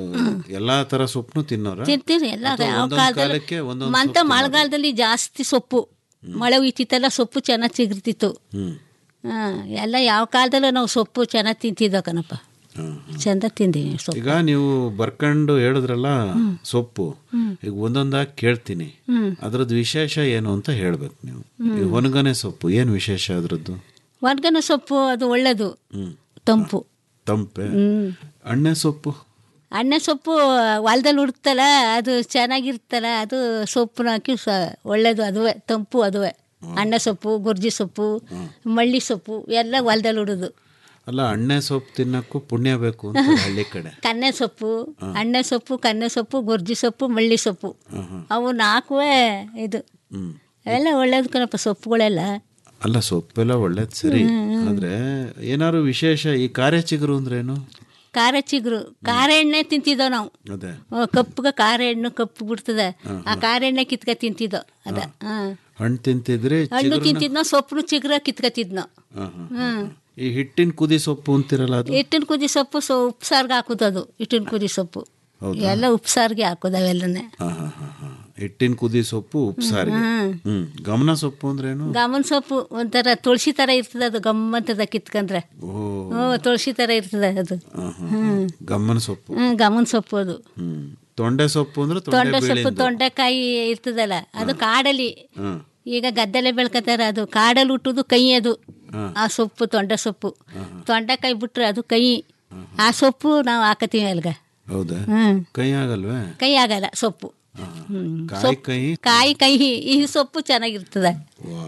ಎಲ್ಲಾ ತರ ಸೊಪ್ಪು ತಿನ್ನೋರ ತಿಂತೀರಿ ಎಲ್ಲ ಅಥವಾ ಯಾವ ಒಂದೊಂದ್ ಕಾಲಕ್ಕೆ ಕಾಲದಲ್ಲಿ ಒಂದೊಂದ್ ಮಂತ ಸೊಪ್ಪು ಮಳೆಗಾಲದಲ್ಲಿ ಜಾಸ್ತಿ ಸೊಪ್ಪು ಮಳೆ ಹುಯ್ತಿತ್ತಲ್ಲ ಸೊಪ್ಪು ಚೆನ್ನಾಗಿ ಸಿಗಿರ್ತಿತ್ತು ಹ್ಮ್ ಹಾಂ ಎಲ್ಲ ಯಾವ ಕಾಲದಲ್ಲೂ ನಾವು ಸೊಪ್ಪು ಚೆನ್ನಾಗಿ ತಿಂತಿದ್ದೋ ಕಣಪ್ಪ ಹ್ಮ್. ಚಂದ ತಿಂದೀವಿ ಸೊಪ್ಪು ಈಗ ನೀವು ಬರ್ಕೊಂಡು ಹೇಳಿದ್ರಲ್ಲ ಸೊಪ್ಪು ಈಗ ಒಂದೊಂದಾಗಿ ಕೇಳ್ತೀನಿ ಅದ್ರದ್ದು ವಿಶೇಷ ಏನು ಅಂತ ಹೇಳ್ಬೇಕು ನೀವು ಈ ಹೊನಗನೆ ಸೊಪ್ಪು ಏನು ವಿಶೇಷ ಅದ್ರದ್ದು ಒಣಗನ ಸೊಪ್ಪು ಅದು ಒಳ್ಳೆಯದು ಹ್ಮ್ ತಂಪು ತಂಪೆ ಹ್ಮ್ ಅಣ್ಣೆ ಸೊಪ್ಪು ಅಣ್ಣ ಸೊಪ್ಪು ಹೊಲ್ದಲ್ಲಿ ಹುಡುಕ್ತಲ್ಲ ಅದು ಚೆನ್ನಾಗಿರ್ತಲ್ಲ ಅದು ಸೊಪ್ಪು ಹಾಕಿ ಸ ಒಳ್ಳೇದು ಅದುವೆ ತಂಪು ಅದುವೆ ಅಣ್ಣ ಸೊಪ್ಪು ಗುರ್ಜಿ ಸೊಪ್ಪು ಮಳ್ಳಿ ಸೊಪ್ಪು ಎಲ್ಲ ಹೊಲ್ದಲ್ಲಿ ಹುಡುದು ಅಲ್ಲ ಅಣ್ಣೆ ಸೊಪ್ಪು ತಿನ್ನಕ್ಕೂ ಪುಣ್ಯ ಬೇಕು ಅಂತ ಹಳ್ಳಿ ಕಡೆ ಕನ್ನೆ ಸೊಪ್ಪು ಅಣ್ಣೆ ಸೊಪ್ಪು ಕನ್ನೆ ಸೊಪ್ಪು ಗುರ್ಜಿ ಸೊಪ್ಪು ಮಳ್ಳಿ ಸೊಪ್ಪು ಅವು ನಾಲ್ಕುವೇ ಇದು ಹ್ಮ್ ಅವೆಲ್ಲ ಒಳ್ಳೇದು ಕಣಪ್ಪ ಸೊಪ್ಪುಗಳೆಲ್ಲ ಅಲ್ಲ ಸೊಪ್ಪೆಲ್ಲ ಒಳ್ಳೇದು ಸರಿ ಆದ್ರೆ ಏನಾದ್ರು ವಿಶೇಷ ಈ ಕಾರ್ಯ ಚಿಗುರು ಅಂದ್ರೇನು ಖಾರ ಚಿಗುರು ಖಾರ ಎಣ್ಣೆ ತಿಂತಿದ್ದೋ ನಾವು ಅದೇ ಆ, ಕಪ್ಪಗೆ ಖಾರ ಎಣ್ಣೆ ಕಪ್ಪು ಬಿಡ್ತದೆ ಆ ಖಾರ ಎಣ್ಣೆ ಕಿತ್ಕ ತಿಂತಿದ್ದೋ ಅದ ಹಾಂ ಹಣ್ಣು ತಿಂತಿದ್ರೆ ಹಣ್ಣು ಚಿಗುರ್ನ- ತಿಂತಿದ್ನೋ ಸೊಪ್ಪು ಚಿಗುರ ಕಿತ್ಕತಿದ್ನೋ ಹಾ, ಹಾ, ಹಾ. ಈ ಹಿಟ್ಟಿನ ಕುದಿ ಸೊಪ್ಪು ಅಂತಿರಲ್ಲ ಅದು ಹಿಟ್ಟಿನ ಕುದಿ ಸೊಪ್ಪು ಸೊ ಉಪ್ಸಾರ್ಗೆ ಹಾಕೋದು ಅದು ಹಿಟ್ಟಿನ ಕುದಿ ಸೊಪ್ಪು ಎಲ್ಲ ಉಪ್ಸಾರ್ಗೆ ಹಾಕೋದು ಅವೆಲ್ಲನೇ ಹಾ, ಹಾ, ಹಾ, ಹಾ. ಹಿಟ್ಟಿನ ಕುದಿ ಸೊಪ್ಪು ಉಪ್ಸಾರಿಗೆ ಹ್ಮ್ ಗಮನ ಸೊಪ್ಪು ಅಂದ್ರೇನು ಗಮನ ಸೊಪ್ಪು ಒಂಥರ ತುಳಸಿ ಥರ ಇರ್ತದೆ ಅದು ಗಮ್ಮಂತದ ಕಿತ್ಕೊಂಡ್ರೆ ಓ ಹ್ಞೂ ತುಳಸಿ ಥರ ಇರ್ತದೆ ಅದು ಹಾ, ಹಾ, ಹಾ. ಗಮನ ಸೊಪ್ಪು ಹ್ಞೂ ಗಮನ ಸೊಪ್ಪು ಅದು ಹ್ಮ್ ತೊಂಡೆ ಸೊಪ್ಪು ಅಂದ್ರೆ ತೊಂಡೆ ತೊಂಡೆ ಸೊಪ್ಪು ಬೇಳೆಂದು. ತೊಂಡೆಕಾಯಿ ಇರ್ತದಲ್ಲ ಅದು ಕಾಡಲ್ಲಿ ಹ್ಮ್ ಈಗ ಗದ್ದೆಲೆ ಬೆಳ್ಕೊತಾರೆ ಅದು ಕಾಡಲ್ಲಿ ಹುಟ್ಟುದು ಕೈ ಅದು ಆ ಸೊಪ್ಪು ತೊಂಡೆ ಸೊಪ್ಪು ತೊಂಡೆಕಾಯಿ ಬಿಟ್ರೆ ಅದು ಕೈ ಆ ಸೊಪ್ಪು ನಾವು ಹಾಕತೀವಿ ಅಲ್ಗ ಹೌದಾ ಹ್ಮ್ ಕೈ ಆಗಲ್ವೇ ಕೈ ಆಗಲ್ಲ ಸೊಪ್ಪು ಹ್ಮ್. ಕಾಯಿ ಕೈ ಕಾಯಿ ಕೈ ಈ ಸೊಪ್ಪು ಚೆನ್ನಾಗಿರ್ತದೆ ವಾ.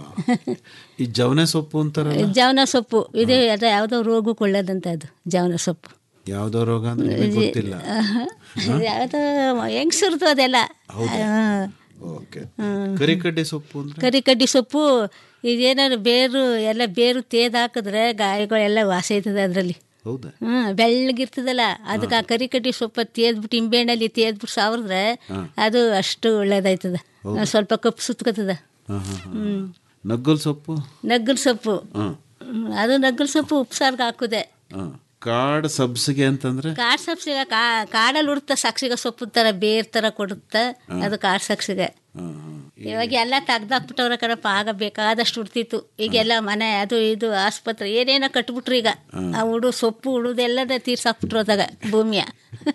ಈ ಜವನೆ ಸೊಪ್ಪು ಅಂತಾರಲ್ಲ ಜವನ ಸೊಪ್ಪು ಇದು ಅದು ಯಾವುದೋ ರೋಗಕ್ಕೆ ಒಳ್ಳೇದಂತ ಅದು ಜವನ ಸೊಪ್ಪು ಯಾವ್ದೋ ರೋಗ ಅಂದ್ರೆ ನಿಮಗೆ ಗೊತ್ತಿಲ್ಲ ಯಾವುದೋ ಹೆಂಗ್ಸಿರ್ದು ಅದೆಲ್ಲ ಹಾ. ಓಕೆ ಕರಿಕಡ್ಡಿ ಸೊಪ್ಪು ಅಂದ್ರೆ ಕರಿಕಡ್ಡಿ ಸೊಪ್ಪು ಇದೇನಾದ್ರು ಬೇರು ಎಲ್ಲ ಬೇರು ತೇದು ಹಾಕಿದ್ರೆ ಗಾಯಗಳೆಲ್ಲ ವಾಸ ಆಯ್ತದೆ ಅದರಲ್ಲಿ ಹೌದಾ ಹ್ಞೂ ಬೆಳ್ಳಗಿರ್ತದಲ್ಲ ಅದಕ್ಕೆ ಆ ಕರಿಕಡ್ಡಿ ಸೊಪ್ಪ ತೇದ್ಬಿಟ್ಟು ನಿಂಬೆಹಣ್ಣಲ್ಲಿ ತೇದ್ಬಿಟ್ಟು ಸಾವಿರಿದ್ರೆ ಅದು ಅಷ್ಟು ಒಳ್ಳೇದಾಯ್ತದ ಸ್ವಲ್ಪ ಕಪ್ಪು ಸುತ್ಕೋತದ ಹಾ ಹಾ ಹಾ ನಗ್ಗಲ್ ಸೊಪ್ಪು ನಗ್ಗಲ್ ಸೊಪ್ಪು ಹಾ ಹ್ಮ್, ಅದು ನಗ್ಗಲ್ ಸೊಪ್ಪು ಉಪ್ಸಾರ್ಗೆ ಹಾಕುದೆ ಹಾ ಕಾಡ್ ಸಬ್ಸಿಗೆ ಅಂತಂದ್ರೆ ಕಾಡು ಸಬ್ಸಿಗೆ ಕಾ ಕಾಡಲ್ಲಿ ಉಡುತ್ತ ಸಾಕ್ಷಿಗೆ ಸೊಪ್ಪು ಥರ ಬೇರ್ ಥರ ಕೊಡುತ್ತೆ ಅದು ಕಾಡು ಸಾಕ್ಷಿಗೆ ಹಾ ಹಾ ಇವಾಗ ಎಲ್ಲ ತೆಗ್ದಾಕ್ಬಿಟ್ಟವ್ರ ಕಣಪ್ಪ ಆಗ ಬೇಕಾದಷ್ಟು ಉಡ್ತಿತ್ತು ಈಗೆಲ್ಲ ಮನೆ ಅದು ಇದು ಆಸ್ಪತ್ರೆ ಏನೇನೋ ಕಟ್ಬಿಟ್ರು ಈಗ ಆ ಉಡು ಸೊಪ್ಪು ಉಡುದೆಲ್ಲದ ತೀರ್ಸಾಕ್ಬಿಟ್ರು ಅದಾಗ ಭೂಮಿಯ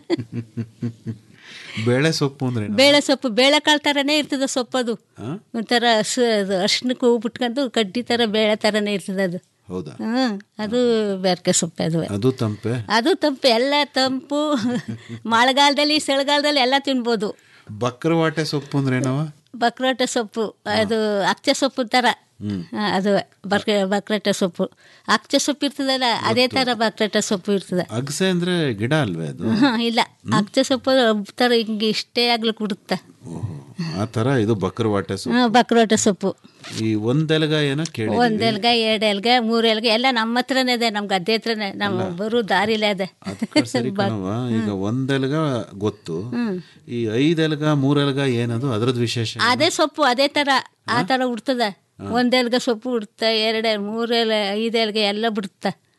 ಬೇಳೆ ಸೊಪ್ಪು ಅಂದ್ರೆ ಏನು? ಬೇಳೆ ಸೊಪ್ಪು ಬೇಳೆಕಾಳು ಥರನೇ ಇರ್ತದೆ ಸೊಪ್ಪು ಅದು ಹಾ? ಒಂಥರ ಸ ಅದು ಅರ್ಶಿನಕ್ಕೆ ಹೂ ಬಿಟ್ಕೊಂಡು ಕಡ್ಡಿ ಥರ ಬೇಳೆ ಥರನೇ ಇರ್ತದೆ ಅದು ಹೌದಾ ಹ್ಞೂ ಅದು ಬೆರಕೆ ಸೊಪ್ಪೆ ಅದು ಅದು ತಂಪೆ ಅದು ತಂಪು ಎಲ್ಲ ತಂಪು ಮಳೆಗಾಲದಲ್ಲಿ ಚಳಿಗಾಲದಲ್ಲಿ ಎಲ್ಲ ತಿನ್ಬೋದು ಬಕ್ರವಾಟೆ ಸೊಪ್ಪು ಅಂದ್ರೆ ಏನವ ಬಕ್ರೋಟ ಸೊಪ್ಪು ಅದು ಅಚ್ಚೆ ಸೊಪ್ಪು ಥರ ಹಾ, ಅದು ಬರ್ಕ ಬಕ್ರಟ ಸೊಪ್ಪು ಅಚ್ಚೆ ಸೊಪ್ಪು ಇರ್ತದಲ್ಲ ಅದೇ ಥರ ಬಕ್ರಟ ಸೊಪ್ಪು ಇರ್ತದೆ ಅಗಸೆ ಅಂದ್ರೆ ಗಿಡ ಅಲ್ವೇ ಅದು ಹಾ, ಇಲ್ಲ ಅಚ್ಚೆ ಸೊಪ್ಪು ಥರ ಹಿಂಗೆ ಇಷ್ಟೇ ಆಗ್ಲಿಕ್ಕೆ ಬಿಡುತ್ತೆ ಓಹೋ ಆ ತರ ಇದು ಬಕ್ರವಾಟೆ ಸೊಪ್ಪು ಹಾಂ ಬಕ್ರೋಟ ಸೊಪ್ಪು ಈ ಒಂದೆಲಗ ಏನೋ ಕೇಳಿ ಒಂದ್ ಎಲ್ಗ ಎರಡು ಎಲ್ಗ ಮೂರು ಎಲ್ಗ ಎಲ್ಲ ನಮ್ಮ ಹತ್ರನೇ ಇದೆ ನಮ್ಮ ಗದ್ದೆ ಹತ್ರನೇ ನಮ್ಮ ಬರೋ ದಾರಿಲೇ ಇದೆ ಸರಿ ಕಣವ ಈಗ ಒಂದೆಲಗ ಗೊತ್ತು ಈ ಐದೆಲಗ ಮೂರೆಲಗ ಏನದು ಅದ್ರದ್ದು ವಿಶೇಷ ಏನು? ಅದೇ ಸೊಪ್ಪು ಅದೇ ಥರ ಆ ಥರ ಉಡ್ತದ ಒಂದೆಲ್ಗ ಸೊಪ್ಪು ಉಡ್ತ ಎರಡು ಮೂರು ಎಲೆ ಐದು ಎಲ್ಗ ಎಲ್ಲ ಬಿಡುತ್ತೆ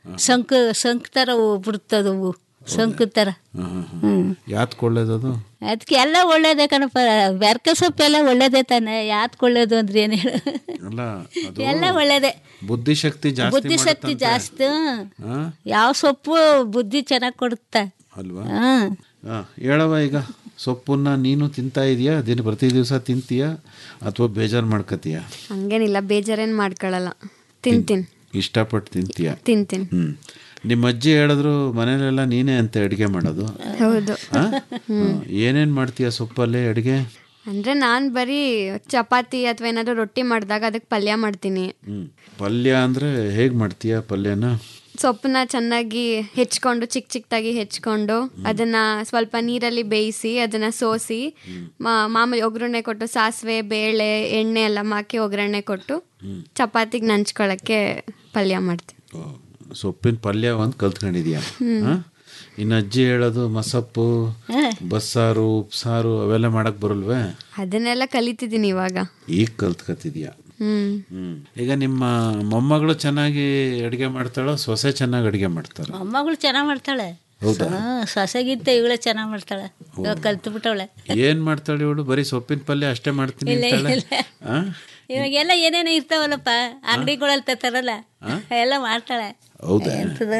ಸಂಕ ಸಂಕ ಥರ ಬಿಡ್ತದ ಹೂವು ಸಂಕ ಥರ ಹ್ಞೂ ಯಾತ್ಕ್ ಒಳ್ಳೇದದು ಅದಕ್ಕೆ ಎಲ್ಲ ಒಳ್ಳೇದೇ ಕಣಪ್ಪ ಬೆರ್ಕೆ ಸೊಪ್ಪು ಎಲ್ಲ ಒಳ್ಳೇದೇ ತಾನೆ ಯಾತ್ಕ್ ಒಳ್ಳೇದು ಅಂದ್ರೆ ಏನು ಹೇಳು ಅಲ್ಲ ಅದು ಎಲ್ಲ ಒಳ್ಳೇದೇ ಬುದ್ಧಿಶಕ್ತಿ ಜಾಸ್ತಿ ಬುದ್ಧಿಶಕ್ತಿ ಮಾಡುತ್ತಂತೆ. ಜಾಸ್ತಿ ಹಾ? ಯಾವ ಸೊಪ್ಪು ಬುದ್ಧಿ ಚೆನ್ನಾಗಿ ಕೊಡುತ್ತೆ ಅಲ್ವಾ ಹಾಂ ಹಾ, ಹೇಳವ ಈಗ ಸೊಪ್ಪನ್ನ ನೀನು ತಿಂತಾ ಇದೀಯಾ ದಿನ ಪ್ರತಿ ದಿವಸ ತಿಂತೀಯಾ ಅಥವಾ ಬೇಜಾರು ಮಾಡ್ಕತೀಯಾ ಹಂಗೇನಿಲ್ಲ ಬೇಜಾರೇನು ಮಾಡ್ಕೊಳ್ಳಲ್ಲ ತಿಂತೀನಿ ಇಷ್ಟಪಟ್ಟು ತಿಂತೀಯಾ ತಿಂತೀನಿ ಹ್ಮ್ ನಿಮ್ಮ ಅಜ್ಜಿ ಹೇಳಿದ್ರು ಮನೇಲೆಲ್ಲ ನೀನೇ ಅಂತ ಅಡುಗೆ ಮಾಡೋದು ಹೌದು ಆ? ಏನೇನ್ ಮಾಡ್ತೀಯ ಸೊಪ್ಪಲ್ಲಿ ಅಡುಗೆ ಅಂದರೆ ನಾನು ಬರೀ ಚಪಾತಿ ಅಥವಾ ಏನಾದರೂ ರೊಟ್ಟಿ ಮಾಡಿದಾಗ ಅದಕ್ಕೆ ಪಲ್ಯ ಮಾಡ್ತೀನಿ ಹ್ಮ್ ಪಲ್ಯ ಅಂದ್ರೆ ಹೇಗ್ ಮಾಡ್ತೀಯ ಪಲ್ಯನ ಸೊಪ್ಪನ್ನ ಚೆನ್ನಾಗಿ ಹೆಚ್ಕೊಂಡು ಚಿಕ್ಕ ಚಿಕ್ಕದಾಗಿ ಹೆಚ್ಕೊಂಡು ಅದನ್ನ ಸ್ವಲ್ಪ ನೀರಲ್ಲಿ ಬೇಯಿಸಿ ಅದನ್ನ ಸೋಸಿ ಮಾ- ಮಾಮೂಲಿ ಒಗ್ಗರಣೆ ಕೊಟ್ಟು ಸಾಸಿವೆ ಬೇಳೆ ಎಣ್ಣೆ ಎಲ್ಲ ಹಾಕಿ ಒಗ್ಗರಣೆ ಕೊಟ್ಟು ಚಪಾತಿಗೆ ನಂಚ್ಕೊಳ್ಳೋಕ್ಕೆ ಪಲ್ಯ ಮಾಡ್ತೀನಿ ಓ, ಸೊಪ್ಪಿನ ಪಲ್ಯ ಒಂದು ಕಲ್ತ್ಕೊಂಡಿದ್ಯಾ ಆ? ಇನ್ನು ಅಜ್ಜಿ ಹೇಳೋದು ಮಸಪ್ಪು ಬಸ್ಸಾರು ಉಪ್ಸಾರು ಅವೆಲ್ಲ ಮಾಡಕ್ ಬರಲ್ವೇ ಅದನ್ನೆಲ್ಲ ಕಲಿತಿದ್ದೀನಿ ಇವಾಗ ಈಗ ಕಲ್ತ್ಕತಿದ್ಯಾ ಹ್ಮ್ ಹ್ಮ್ ಈಗ ನಿಮ್ಮ ಮೊಮ್ಮಗಳು ಚೆನ್ನಾಗಿ ಅಡುಗೆ ಮಾಡ್ತಾಳೋ ಸೊಸೆ ಚೆನ್ನಾಗಿ ಅಡುಗೆ ಮಾಡ್ತಾರ ಮೊಮ್ಮಗಳು ಚೆನ್ನಾಗಿ ಮಾಡ್ತಾಳೆ ಹೌದಾ? ಹಾಂ ಸೊಸೆಗಿಂತ ಇವಳೆ ಚೆನ್ನಾಗಿ ಮಾಡ್ತಾಳೆ ಇವಾಗ ಕಲ್ತು ಬಿಟ್ಟವಳೆ ಏನ್ ಮಾಡ್ತಾಳೆ ಇವಳು ಬರೀ ಸೊಪ್ಪಿನ ಪಲ್ಯ ಅಷ್ಟೇ ಮಾಡ್ತೀನಿ ಇಲ್ಲ, ಅಂತಾಳೆ ಇಲ್ಲ. ಆ? ಇವಾಗೆಲ್ಲ ಏನೇನೋ ಇರ್ತಾವಲ್ಲಪ್ಪ ಅಂಗಡಿಗಳಲ್ಲಿ ತರ್ತಾರಲ್ಲ ಎಲ್ಲ ಮಾಡ್ತಾಳೆ ಹೌದಾ ಎಂತದ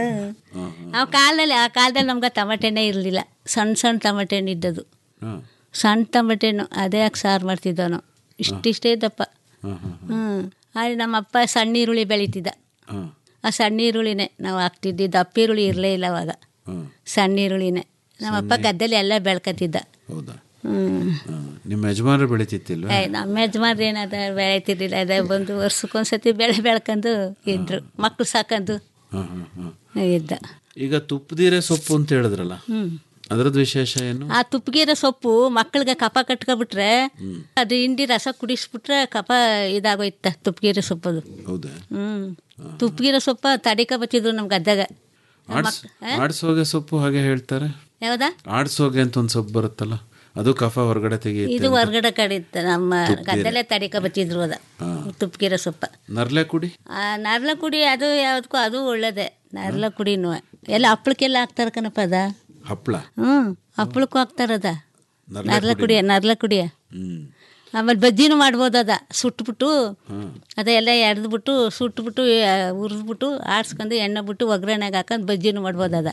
ಆ ಕಾಲದಲ್ಲಿ ಆ ಕಾಲದಲ್ಲಿ ನಮ್ಗೆ ಟಮಾಟೆ ಹಣ್ಣೇ ಇರಲಿಲ್ಲ ಸಣ್ಣ ಸಣ್ಣ ಟಮಾಟೆ ಹಣ್ಣು ಇದ್ದದು ಹಾ. ಸಣ್ಣ ಟಮಾಟೆ ಹಣ್ಣು ಅದೇ ಹಾಕಿ ಸಾರು ಮಾಡ್ತಿದ್ದೋ ನಾವು ಇಷ್ಟಿಷ್ಟೇ ದಪ್ಪ ಹಾ, ಹಾ, ಹ್ಞೂ ಅಲ್ಲಿ ನಮ್ಮಪ್ಪ ಸಣ್ಣ ಈರುಳ್ಳಿ ಬೆಳೀತಿದ್ದ ಹಾ, ಆ ಸಣ್ಣ ಈರುಳ್ಳಿನೇ ನಾವು ಹಾಕ್ತಿದ್ದಿ ದಪ್ಪ ಈರುಳ್ಳಿ ಇರಲೇ ಇಲ್ಲ ಅವಾಗ ಹಾ. ಸಣ್ಣ ಈರುಳ್ಳಿನೇ ನಮ್ಮಪ್ಪ ಗದ್ದೆಲಿ ಎಲ್ಲ ಬೆಳ್ಕತ್ತಿದ್ದ ಹೌದಾ ಹ್ಞೂ ಹಾ. ನಿಮ್ಮ ಯಜಮಾನರು ಬೆಳಿತಿತ್ತಿಲ್ವಾ ಏ, ನಮ್ಮ ಯಜಮಾನ್ರು ಏನದ ಬೆಳೀತಿರ್ಲಿಲ್ಲ ಅದೇ ಬಂದು ವರ್ಷಕ್ಕೊಂದ್ಸತಿ ಬೆಳೆ ಬೆಳ್ಕೊಂಡು ಇದ್ರು ಮಕ್ಳು ಸಾಕಂದು ಹಾ, ಹಾ, ಹಾ. ಇದ್ದ ಈಗ ತುಪ್ಪದಿರೆ ಸೊಪ್ಪು ಅಂತ ಹೇಳಿದ್ರಲ್ಲ ಹ್ಞೂ ಅದ್ರದ್ದು ವಿಶೇಷ ಏನು ಆ ತುಪ್ಪಗಿರೋ ಸೊಪ್ಪು ಮಕ್ಕಳಿಗೆ ಕಪ ಕಟ್ಕೊಬಿಟ್ರೆ ಅದು ಹಿಂಡಿ ರಸ ಕುಡಿಸ್ಬಿಟ್ರೆ ಕಪ ಇದಾಗೋಯ್ತ ತುಪ್ಪಗಿರೋ ಸೊಪ್ಪದು ಹೌದಾ ಹ್ಮ್ ತುಪ್ಪಗಿರೋ ಸೊಪ್ಪ ತಡಿಕ ಬತ್ತಿದ್ರು ನಮ್ಮ ಗದ್ದಾಗ ಆಡ್ಸ್ ಆಡ್ಸೋಗೆ ಸೊಪ್ಪು ಹಾಗೆ ಹೇಳ್ತಾರೆ ಯಾವ್ದಾ ಆಡ್ಸೋಗೆ ಅಂತ ಒಂದು ಸೊಪ್ಪು ಬರುತ್ತಲ್ಲ ಅದು ಕಫ ಹೊರಗಡೆ ತೆಗೆಯುತ್ತೆ ಇದು ಹೊರ್ಗಡೆ ಕಡೆ ಇತ್ತು ನಮ್ಮ ಗದ್ದೆಲೆ ತಡಿಕ ಬತ್ತಿದ್ರು ಅದ ತುಪ್ಪಗಿರೋ ಸೊಪ್ಪ ನರ್ಲೆ ಕುಡಿ ಆ ನರ್ಲ ಕುಡಿ ಅದು ಯಾವ್ದಕ್ಕೂ ಅದು ಒಳ್ಳೇದೆ ನರ್ಲ ಕುಡಿನೂ ಎಲ್ಲ ಹಪ್ಳಕ್ಕೆಲ್ಲ ಹಾಕ್ತಾರ ಕಣಪ್ಪ ಅದ ಹಪ್ಪಳ ಹ್ಞೂ ಹಪ್ಳಕ್ಕೂ ಹಾಕ್ತಾರದ ನರ್ಲೆ ನರ್ಲ ಕುಡಿಯ ನರ್ಲ ಕುಡಿಯ ಹ್ಮ್ ಆಮೇಲೆ ಬಜ್ಜಿನೂ ಮಾಡ್ಬೋದು ಅದ ಸುಟ್ಬಿಟ್ಟು ಅದೆಲ್ಲ ಎಡ್ದ್ಬಿಟ್ಟು ಸುಟ್ಬಿಟ್ಟು ಹುರಿದ್ಬಿಟ್ಟು ಆಡ್ಸ್ಕೊಂಡು ಎಣ್ಣೆ ಬಿಟ್ಟು ಒಗ್ಗರಣೆಗೆ ಹಾಕೊಂಡು ಬಜ್ಜಿನೂ ಮಾಡ್ಬೋದು ಅದ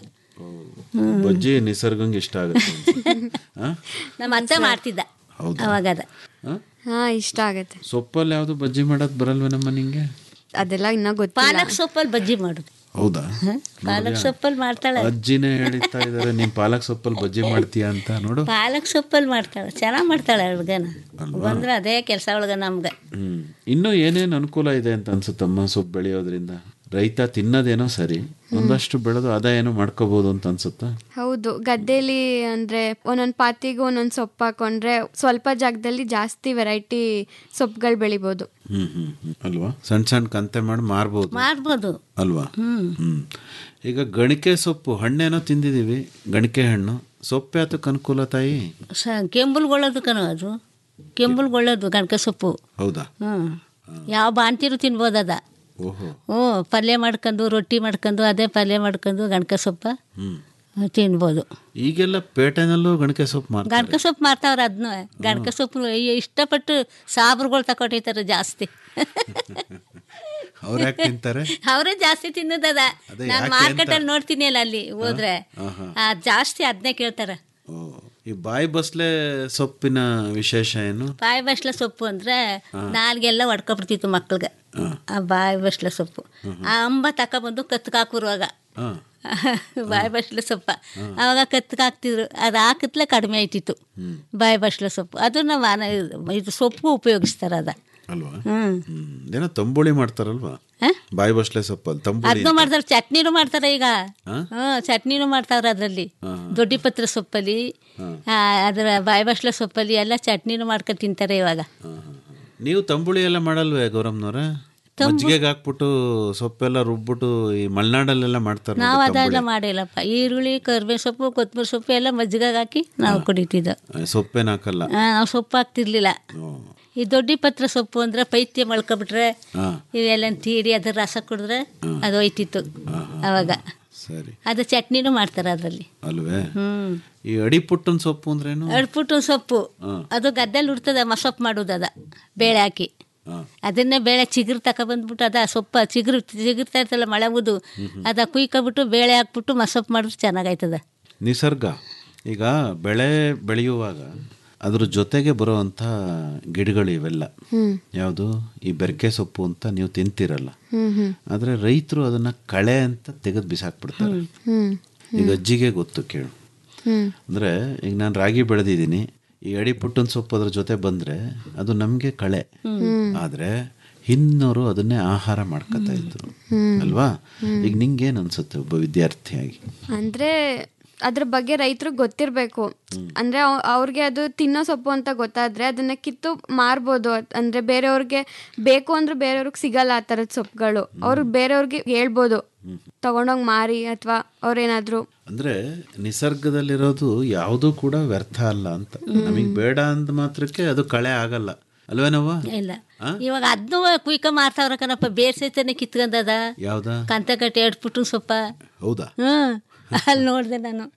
ಬಜ್ಜಿ ನಿಸರ್ಗಂಗೆ ಇಷ್ಟ ಆಗುತ್ತೆ ಅನ್ಸುತ್ತೆ. ಆ? ನಮ್ಮ ಅತ್ತೆ ಮಾಡ್ತಿದ್ದ ಹೌದಾ? ಅವಾಗ ಅದ ಆ? ಹಾ ಇಷ್ಟ ಆಗತ್ತೆ ಸೊಪ್ಪಲ್ಲಿ ಯಾವುದು ಬಜ್ಜಿ ಮಾಡೋದು ಬರಲ್ವ ನಮ್ಮ ನಿಂಗೆ ಅದೆಲ್ಲ ಇನ್ನೂ ಗೊತ್ತಿಲ್ಲ ಪಾಲಕ್ ಸೊಪ್ಪಲ್ಲಿ ಬಜ್ಜಿ ಮಾಡೋದು ಹೌದಾ ಪಾಲಕ್ ಸೊಪ್ಪಲ್ಲಿ ಮಾಡ್ತಾಳೆ ಅಜ್ಜಿನೇ ಹೇಳ್ತಾ ಇದಾರೆ ನೀನ್ ಪಾಲಕ್ ಸೊಪ್ಪಲ್ಲಿ ಬಜ್ಜಿ ಮಾಡ್ತೀಯ ಅಂತ ನೋಡು ಪಾಲಕ್ ಸೊಪ್ಪಲ್ಲಿ ಮಾಡ್ತಾಳೆ ಚೆನ್ನಾಗಿ ಮಾಡ್ತಾಳೆ ಅಡ್ಗನ ಬಂದ್ರೆ ಅದೇ ಕೆಲಸ ಒಳಗ ನಮ್ಗೆ ಹ್ಮ್ ಇನ್ನೂ ಏನೇನು ಅನುಕೂಲ ಇದೆ ಅಂತ ಅನ್ಸುತ್ತಮ್ಮ ಸೊಪ್ಪು ಬೆಳೆಯೋದ್ರಿಂದ ರೈತ ತಿನ್ನೋದೇನೋ ಸರಿ ಒಂದಷ್ಟು ಬೆಳೆದು ಆದಾಯನೂ ಮಾಡ್ಕೋಬಹುದು ಅಂತ ಅನ್ಸುತ್ತಾ ಹೌದು ಗದ್ದೆಲಿ ಅಂದ್ರೆ ಒಂದೊಂದು ಪಾತಿಗೂ ಒಂದೊಂದು ಸೊಪ್ಪು ಹಾಕೊಂಡ್ರೆ ಸ್ವಲ್ಪ ಜಾಗದಲ್ಲಿ ಜಾಸ್ತಿ ವೆರೈಟಿ ಸೊಪ್ಪುಗಳು ಬೆಳಿಬೋದು ಹ್ಮ್ ಹ್ಮ್ ಹ್ಮ್. ಅಲ್ವಾ ಸಣ್ಣ ಸಣ್ಣ ಕಂತೆ ಮಾಡಿ ಮಾರ್ಬೋದು ಮಾಡ್ಬೋದು ಅಲ್ವಾ ಹ್ಮ್ ಈಗ ಗಣಿಕೆ ಸೊಪ್ಪು ಹಣ್ಣೇನೋ ತಿಂದಿದೀವಿ ಗಣಿಕೆ ಹಣ್ಣು ಸೊಪ್ಪು ಯಾತಕ್ಕೆ ಅನುಕೂಲ ತಾಯಿ ಸ ಕೆಂಬುಲ್ಗೊಳ್ಳೋದು ಕಣ ಅದು ಕೆಂಬುಲ್ಗೊಳ್ಳೋದು ಗಣಕ ಸೊಪ್ಪು ಹೌದಾ ಹ್ಞೂ ಯಾವ ಬಾಣ್ತಿರು ತಿನ್ಬೋದದ ಓಹೋ ಹ್ಞೂ ಪಲ್ಯ ಮಾಡ್ಕೊಂಡು ರೊಟ್ಟಿ ಮಾಡ್ಕೊಂಡು ಅದೇ ಪಲ್ಯ ಮಾಡ್ಕೊಂಡು ಗಣಕ ಸೊಪ್ಪ ಹ್ಮ್ ತಿನ್ಬೋದು ಈಗೆಲ್ಲ ಪೇಟೆನಲ್ಲೂ ಗಣಿಕೆ ಸೊಪ್ಪು ಮಾರ್ತಾರೆ ಗಣಕ ಸೊಪ್ಪು ಮಾರ್ತಾವ್ರೆ ಅದನ್ನು ಗಣಕ ಸೊಪ್ಪು ಅಯ್ಯೋ ಇಷ್ಟಪಟ್ಟು ಸಾಬ್ರುಗಳು ತಗೊಟ್ಟಿರ್ತಾರೆ ಜಾಸ್ತಿ ಅವ್ರು ಯಾಕೆ ತಿಂತಾರೆ ಅವರೇ ಜಾಸ್ತಿ ತಿನ್ನೋದದ ಅದೇ ನಾನು ಯಾಕೆ ಮಾರ್ಕೆಟಲ್ಲಿ ನೋಡ್ತೀನಿ ಅಲ್ಲ ಅಲ್ಲಿ ಹೋದ್ರೆ ಆಹಾ. ಆ, ಜಾಸ್ತಿ ಅದನ್ನೇ ಕೇಳ್ತಾರೆ ಓ ಈ ಬಾಯಿ ಬಸ್ಲೆ ಸೊಪ್ಪಿನ ವಿಶೇಷ ಏನು ಬಾಯಿ ಬಸ್ಲ ಸೊಪ್ಪು ಅಂದ್ರೆ ನಾಲ್ಗೆಲ್ಲ ಹೊಡ್ಕೊಬಿಡ್ತಿತ್ತು ಮಕ್ಳಿಗೆ ಆ ಬಾಯಿ ಬಸ್ಲ ಸೊಪ್ಪು ಆ ಅಂಬ ತಕೊಬಂದು ಕತ್ಕಾಕುರುವಾಗ ಹಾ ಬಾಯಿ ಬಸ್ಲ ಸೊಪ್ಪ ಅವಾಗ ಕತ್ಕಾಕ್ತಿದ್ರು ಅದು ಹಾಕಿದ್ಲೆ ಕಡಿಮೆ ಆಯ್ತಿತ್ತು ಬಾಯಿ ಬಸ್ಲ ಸೊಪ್ಪು ಅದು ನಾವು ಆನ- ಇದು ಸೊಪ್ಪು ಉಪಯೋಗಿಸ್ತಾರೆ ಅದ ಅಲ್ವಾ ಹ್ಮ್ ಹ್ಮ್ ಏನೋ ತಂಬುಳಿ ಮಾಡ್ತಾರಲ್ವಾ ಆ? ಬಾಯಿ ಬಸ್ಲೆ ಸೊಪ್ಪಲ್ಲಿ ತಂಬುಳಿ ಅದನ್ನು ಮಾಡ್ತಾರೆ ಚಟ್ನಿನೂ ಮಾಡ್ತಾರೆ ಈಗ ಹಾ? ಹ್ಞೂ ಚಟ್ನಿನೂ ಮಾಡ್ತಾವ್ರೆ ಅದರಲ್ಲಿ ದೊಡ್ಡಿ ಪತ್ರ ಸೊಪ್ಪಲ್ಲಿ ಆ, ಅದರ ಬಾಯಿ ಬಸ್ಲ ಸೊಪ್ಪಲ್ಲಿ ಎಲ್ಲ ಚಟ್ನಿನೂ ಮಾಡ್ಕೊಂಡು ತಿಂತಾರೆ ಇವಾಗ ಹಾ, ಹಾ, ಹಾ. ನೀವು ತಂಬುಳಿ ಎಲ್ಲ ಮಾಡಲ್ವೇ ಗೌರಮ್ನವ್ರ ಮಜ್ಜಿಗೆಗೆ ಹಾಕ್ಬಿಟ್ಟು ಸೊಪ್ಪೆಲ್ಲ ರುಬ್ಬಿಟ್ಟು ಈ ಮಲೆನಾಡಲ್ಲೆಲ್ಲ ಮಾಡ್ತಾರೆ ನಾವು ನೋಡಿ ಅದೆಲ್ಲ ತಂಬುಳಿ. ಮಾಡಿಲ್ಲಪ್ಪ ಈರುಳ್ಳಿ ಕರಿಬೇವು ಸೊಪ್ಪು ಕೊತ್ತಂಬರಿ ಸೊಪ್ಪು ಎಲ್ಲ ಮಜ್ಜಿಗೆಗೆ ಹಾಕಿ ನಾವು ಕುಡಿತಿದ್ದೋ ಆ, ಸೊಪ್ಪೇನ್ ಹಾಕಲ್ಲ ನಾವು ಸೊಪ್ಪು ಹಾಕ್ತಿರ್ಲಿಲ್ಲ ಓ. ಈ ದೊಡ್ಡಿ ಪತ್ರ ಸೊಪ್ಪು ಅಂದ್ರೆ ಪೈತ್ಯ ಮಳ್ಕೊಬಿಟ್ರೆ ಹಾ ಇವೆಲ್ಲ ತೀಡಿ ಅದ್ರ ರಸ ಕುಡಿದ್ರೆ ಅದು ಹೋಯ್ತಿತ್ತು ಅವಾಗ ಸರಿ ಅದು ಚಟ್ನಿನೂ ಮಾಡ್ತಾರೆ ಅದರಲ್ಲಿ ಅಲ್ವೇ ಹ್ಮ್ ಈ ಅಡಿಪುಟ್ಟನ್ ಸೊಪ್ಪು ಅಂದ್ರೇನು ಅಡ್ಬಿಟ್ಟು ಸೊಪ್ಪು ಹ್ಮ್. ಅದು ಗದ್ದೆಲಿ ಉಡ್ತದ ಮಸೊಪ್ಪು ಮಾಡೋದು ಅದ ಬೇಳೆ ಹಾಕಿ ಹಾ. ಅದನ್ನೇ ಬೇಳೆ ಚಿಗುರು ತಗೊಬಂದ್ಬಿಟ್ಟು ಅದ ಸೊಪ್ಪ ಚಿಗುರು ಚಿಗುರ್ತಾ ಇರ್ತಲ್ಲ ಮಳೆ ಉದು ಅದ ಕುಯ್ಕೊಬಿಟ್ಟು ಬೇಳೆ ಹಾಕ್ಬಿಟ್ಟು ಮಸೊಪ್ಪು ಮಾಡಿದ್ರೆ ಚೆನ್ನಾಗಾಯ್ತದ ನಿಸರ್ಗ ಈಗ ಬೆಳೆ ಬೆಳೆಯುವಾಗ ಅದ್ರ ಜೊತೆಗೆ ಬರುವಂಥ ಗಿಡಗಳು ಇವೆಲ್ಲ ಯಾವುದು ಈ ಬೆರಕೆ ಸೊಪ್ಪು ಅಂತ ನೀವು ತಿಂತೀರಲ್ಲ ಆದರೆ ರೈತರು ಅದನ್ನ ಕಳೆ ಅಂತ ತೆಗೆದು ಬಿಸಾಕ್ಬಿಡ್ತಾರೆ ಈಗ ಅಜ್ಜಿಗೆ ಗೊತ್ತು ಕೇಳು ಅಂದರೆ ಈಗ ನಾನು ರಾಗಿ ಬೆಳೆದಿದ್ದೀನಿ ಈ ಅಡಿ ಪುಟ್ಟನ್ ಸೊಪ್ಪು ಅದ್ರ ಜೊತೆ ಬಂದರೆ ಅದು ನಮಗೆ ಕಳೆ ಆದರೆ ಹಿನ್ನೋರು ಅದನ್ನೇ ಆಹಾರ ಮಾಡ್ಕೊತಾ ಇದ್ರು ಅಲ್ವಾ ಈಗ ನಿಂಗೇನು ಅನ್ಸುತ್ತೆ ಒಬ್ಬ ವಿದ್ಯಾರ್ಥಿಯಾಗಿ ಅಂದ್ರೆ ಅದ್ರ ಬಗ್ಗೆ ರೈತರಿಗೆ ಗೊತ್ತಿರಬೇಕು ಅಂದ್ರೆ ಅವ್- ಅವ್ರಿಗೆ ಅದು ತಿನ್ನೋ ಸೊಪ್ಪು ಅಂತ ಗೊತ್ತಾದ್ರೆ ಅದನ್ನ ಕಿತ್ತು ಮಾರ್ಬೋದು ಅದ್- ಅಂದ್ರೆ ಬೇರೆಯವ್ರಿಗೆ ಬೇಕು ಅಂದ್ರೆ ಬೇರೆಯವ್ರಿಗೆ ಸಿಗಲ್ಲ ಆ ಥರದ ಸೊಪ್ಪುಗಳು ಅವ್ರು ಬೇರೆಯವ್ರಿಗೆ ಹೇಳ್ಬೋದು ತಗೊಂಡೋಗಿ ಮಾರಿ ಅಥವಾ ಅವ್ರೇನಾದ್ರು ಅಂದ್ರೆ ನಿಸರ್ಗದಲ್ಲಿರೋದು ಯಾವುದೂ ಕೂಡ ವ್ಯರ್ಥ ಅಲ್ಲ ಅಂತ ನಮಗೆ ಬೇಡ ಅಂದ ಮಾತ್ರಕ್ಕೆ ಅದು ಕಳೆ ಆಗಲ್ಲ ಅಲ್ವೇನವ್ವ ಇಲ್ಲ ಇವಾಗ ಅದನ್ನೂ ಕುಯ್ಕ ಮಾರ್ತಾವ್ರ ಕಣಪ್ಪ ಬೇರ್ ಸೈತನೆ ಕಿತ್ಕೊಂಡದ ಯಾವ್ದ ಕಂತ ಕಟ್ಟಿ ಎಡ್ಬಿಟ್ಟು ಸೊಪ್ಪ ಹೌದಾ ಹ್ಮ್ ಅಲ್ಲಿ ನೋಡಿದೆ ನಾನು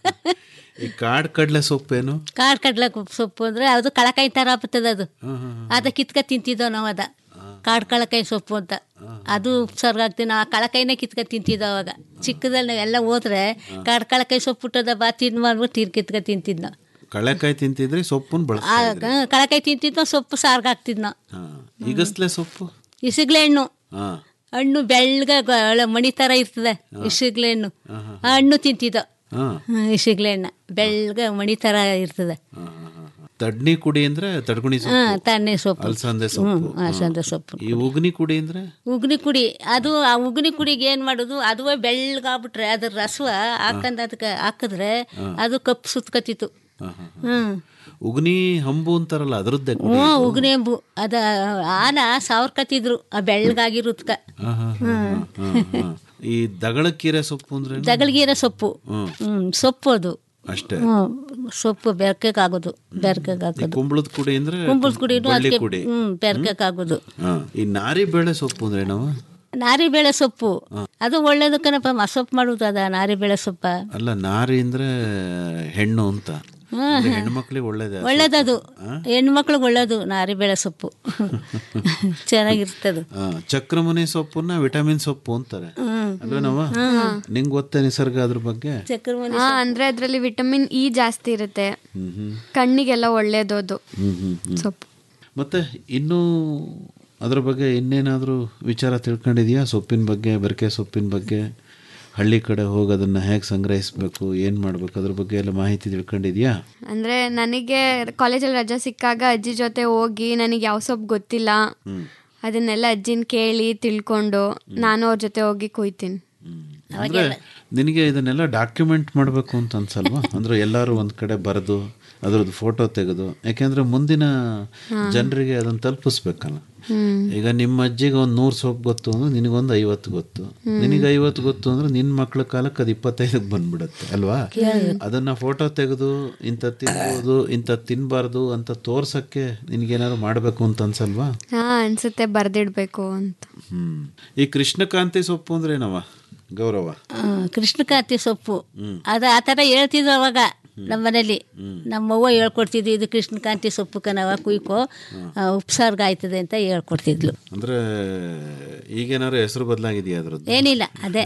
ಈ ಕಾಡ್ ಕಡ್ಲೆ ಸೊಪ್ಪೇನು ಕಾಡು ಕಡ್ಲೆ ಸೊಪ್ಪು ಅಂದ್ರೆ ಅದು ಕಳಕಾಯಿ ಥರ ಆಗ್ತದೆ ಅದು ಅದ ಕಿತ್ಕ ತಿಂತಿದ್ದೋ ನಾವು ಅದ ಕಾಡು ಕಳಕಾಯಿ ಸೊಪ್ಪು ಅಂತ ಅದು ಉಪ್ಸರ್ಗ ಹಾಕ್ತೀವಿ ನಾವು ಆ ಕಳಕಾಯಿನೇ ಕಿತ್ಕ ತಿಂತಿದ್ದೋ ಅವಾಗ ಚಿಕ್ಕದಲ್ಲಿ ನಾವೆಲ್ಲ ಹೋದ್ರೆ ಕಾಡು ಕಳಕಾಯಿ ಸೊಪ್ಪು ಹುಟ್ಟದ ಬಾ ತಿನ್ ಮಾಡ್ಬಿಟ್ಟು ತೀರ್ ಕಿತ್ಕ ತಿಂತಿದ್ ನಾವು ಕಳೆಕಾಯಿ ತಿಂತಿದ್ರಿ ಸೊಪ್ಪನ್ನು ಆ ಬಳಸ್ತಾ ಇದ್ರಿ ಕ- ಕಳಕಾಯಿ ತಿಂತಿದ್ನೋ ಸೊಪ್ಪು ಸಾರ್ಗ ಹಾಕ್ತಿದ್ ನಾವು ಹಾ ಈಗಸ್ಲೆ ಸೊಪ್ಪು ಇಸಿಗ್ಲೆ ಹಣ್ಣು ಹಾ ಹಣ್ಣು ಬೆಳ್ಳಗ ಗ- ಮಣಿ ಥರ ಇರ್ತದೆ ಇಸಿಗ್ಲೆ ಹಣ್ಣು ಆ ಹಣ್ಣು ತಿಂತಿದ್ದೋ ಹಾ ಹ್ಮ್, ಇಸಿಗ್ಲೆ ಹಣ್ಣು ಬೆಳ್ಳಗ ಮಣಿ ಥರ ಇರ್ತದೆ ಹಾ, ಹಾ, ಹಾ. ತಡ್ನಿ ಕುಡಿ ಅಂದ್ರೆ ತಡ್ಗುಣಿ ಹಾಂ ಸೊಪ್ಪು ತಣ್ಣೆ ಸೊಪ್ಪು ಅಲಸಂದೆ ಹ್ಞೂ ಸೊಪ್ಪು ಅಲಸಂದೆ ಸೊಪ್ಪು ಈ ಉಗ್ನಿ ಕುಡಿ ಅಂದ್ರೆ ಉಗ್ನಿ ಕುಡಿ ಅದು ಆ ಉಗ್ನಿ ಕುಡಿಗೆ ಏನು ಮಾಡೋದು ಅದುವೇ ಬೆಳ್ಳಗಾಗ್ಬಿಟ್ರೆ ಅದ್ರ ರಸವ ಹಾಕಂದು ಅದಕ್ಕೆ ಹಾಕಿದ್ರೆ ಅದು ಕಪ್ಪು ಸುತ್ಕತಿತ್ತು ಹಾ, ಹಾ, ಹಾ. ಹ್ಞೂ ಉಗ್ನಿ ಹಂಬು ಅಂತಾರಲ್ಲ ಅದ್ರದ್ದೇ ಕುಡಿ ಹ್ಞೂ ಉಗ್ನಿ ಎಂಬು ಅದ ಆನ ಸಾವ್ರಕತ್ತಿದ್ರು ಆ ಬೆಳ್ಳಗಾಗಿರುತ್ಕ ಹಾ, ಹಾ, ಹಾ, ಹಾ, ಹಾ. ಈ ದಗಳಕ್ಕೀರೆ ಸೊಪ್ಪು ಅಂದ್ರೆ ದಗಳಗೀರೆ ಸೊಪ್ಪು ಹ್ಞೂ ಸೊಪ್ಪು ಅದು ಅಷ್ಟೇ ಹ್ಞೂ ಸೊಪ್ಪು ಬೆರ್ಕೆಗಾಗೋದು ಈ ಬೆರ್ಕೆಗಾಗೋದು ಕುಂಬಳದ ಕುಡಿ ಅಂದ್ರೆ ಕುಂಬಳದ ಕುಡಿನು ಬಳ್ಳಿ ಅದಕ್ಕೆ ಕುಡಿ ಹ್ಞೂ ಬೆರ್ಕೆಗಾಗೋದು ಹಾ ಈ ನಾರಿ ಬೇಳೆ ಸೊಪ್ಪು ಅಂದ್ರೆ ನಾವು ನಾರಿ ಬೇಳೆ ಸೊಪ್ಪು ಅದು ಒಳ್ಳೇದು ಕಣಪ್ಪ ಮಸೊಪ್ಪು ಮಾಡುದು ಅದ ನಾರಿ ಬೇಳೆ ಸೊಪ್ಪ ಅಲ್ಲ ನಾರಿ ಅಂದ್ರೆ ಹೆಣ್ಣು ಅಂತ ಅಂದ್ರೆ ಹೆಣ್ಮಕ್ಳಿಗೆ ಒಳ್ಳೇದೇ ಆ ಒಳ್ಳೇದದು ಹೆಣ್ಮಕ್ಳಿಗೆ ಒಳ್ಳೇದು ನಾರಿ ಬೇಳೆ ಸೊಪ್ಪು ಚೆನ್ನಾಗಿರ್ತದು ಆ, ಚಕ್ರಮುನಿ ಸೊಪ್ಪನ್ನ ವಿಟಮಿನ್ ಸೊಪ್ಪು ಅಂತಾರೆ ಅಲ್ವೇನವ ನಿಂಗ್ ಗೊತ್ತೇ ನಿಸರ್ಗ ಅದ್ರ ಬಗ್ಗೆ ಚಕ್ರಮುನಿ ಹಾ ಅಂದ್ರೆ ಅದ್ರಲ್ಲಿ ವಿಟಮಿನ್ ಇ ಜಾಸ್ತಿ ಇರುತ್ತೆ ಹ್ಮ್ ಹ್ಮ್ ಕಣ್ಣಿಗೆಲ್ಲ ಒಳ್ಳೇದು ಅದು ಹ್ಮ್ ಹ್ಮ್ ಹ್ಮ್ ಸೊಪ್ಪು ಮತ್ತೆ ಇನ್ನೂ ಅದ್ರ ಬಗ್ಗೆ ಇನ್ನೇನಾದರೂ ವಿಚಾರ ತಿಳ್ಕೊಂಡಿದ್ಯಾ ಸೊಪ್ಪಿನ ಬಗ್ಗೆ ಬೆರಕೆ ಸೊಪ್ಪಿನ ಬಗ್ಗೆ ಹಳ್ಳಿ ಕಡೆ ಹೋಗಿ ಅದನ್ನು ಹೇಗೆ ಸಂಗ್ರಹಿಸಬೇಕು ಏನು ಮಾಡಬೇಕು ಅದ್ರ ಬಗ್ಗೆ ಎಲ್ಲ ಮಾಹಿತಿ ತಿಳ್ಕೊಂಡಿದ್ಯಾ ಅಂದ್ರೆ ನನಗೆ ಕಾಲೇಜಲ್ಲಿ ರಜಾ ಸಿಕ್ಕಾಗ ಅಜ್ಜಿ ಜೊತೆ ಹೋಗಿ ನನಗೆ ಯಾವ ಸೊಪ್ಪು ಗೊತ್ತಿಲ್ಲ ಅದನ್ನೆಲ್ಲ ಅಜ್ಜಿನ ಕೇಳಿ ತಿಳ್ಕೊಂಡು ನಾನು ಅವ್ರ ಜೊತೆ ಹೋಗಿ ಕೊಯ್ತೀನಿ ಅಂದ್ರೆ ನಿನಗೆ ಇದನ್ನೆಲ್ಲ ಡಾಕ್ಯುಮೆಂಟ್ ಮಾಡಬೇಕು ಅಂತ ಅನ್ಸಲ್ವಾ ಅಂದ್ರೆ ಎಲ್ಲರೂ ಒಂದು ಕಡೆ ಬರೆದು ಅದ್ರದ್ದು ಫೋಟೋ ತೆಗೆದು ಯಾಕೆಂದ್ರೆ ಮುಂದಿನ ಜನರಿಗೆ ಅದನ್ನು ತಲುಪಿಸ್ಬೇಕಲ್ಲ ಈಗ ನಿಮ್ಮ ಅಜ್ಜಿಗೆ ಒಂದು ನೂರು ಸೊಪ್ಪು ಗೊತ್ತು ಅಂದ್ರೆ ನಿನಗೊಂದು ಐವತ್ತು ಗೊತ್ತು ನಿನಗೆ ಐವತ್ತು ಗೊತ್ತು ಅಂದ್ರೆ ನಿನ್ನ ಮಕ್ಳ ಕಾಲಕ್ಕೆ ಅದು ಇಪ್ಪತ್ತೈದಕ್ಕೆ ಬಂದ್ಬಿಡುತ್ತೆ ಅಲ್ವಾ ಅದನ್ನ ಫೋಟೋ ತೆಗೆದು ಇಂಥ ತಿನ್ಬೋದು ಇಂಥ ತಿನ್ಬಾರ್ದು ಅಂತ ತೋರ್ಸಕ್ಕೆ ನಿನಗೇನಾದ್ರು ಮಾಡಬೇಕು ಅಂತ ಅನ್ಸಲ್ವಾ ಹಾ ಅನ್ಸುತ್ತೆ ಬರ್ದಿಡ್ಬೇಕು ಅಂತ ಹ್ಮ್ ಈ ಕೃಷ್ಣಕಾಂತಿ ಸೊಪ್ಪು ಅಂದ್ರೆ ಏನವ ಗೌರವ ಆ, ಕೃಷ್ಣಕಾಂತಿ ಸೊಪ್ಪು ಅದು ಆ ಥರ ಹೇಳ್ತಿದ್ರು ಅವಾಗ ನಮ್ಮ ಮನೇಲಿ ನಮ್ಮವ್ವ ಹೇಳ್ಕೊಡ್ತಿದ್ವಿ ಇದು ಕೃಷ್ಣಕಾಂತಿ ಸೊಪ್ಪು ಕಣವ ಕುಯ್ಕೋ ಆ, ಉಪ್ಸಾರ್ಗ ಆಯ್ತದೆ ಅಂತ ಹೇಳ್ಕೊಡ್ತಿದ್ಲು ಅಂದ್ರೆ ಈಗೇನಾದ್ರು ಹೆಸರು ಬದಲಾಗಿದೆಯಾ ಅದ್ರದ್ದು ಏನಿಲ್ಲ ಅದೇ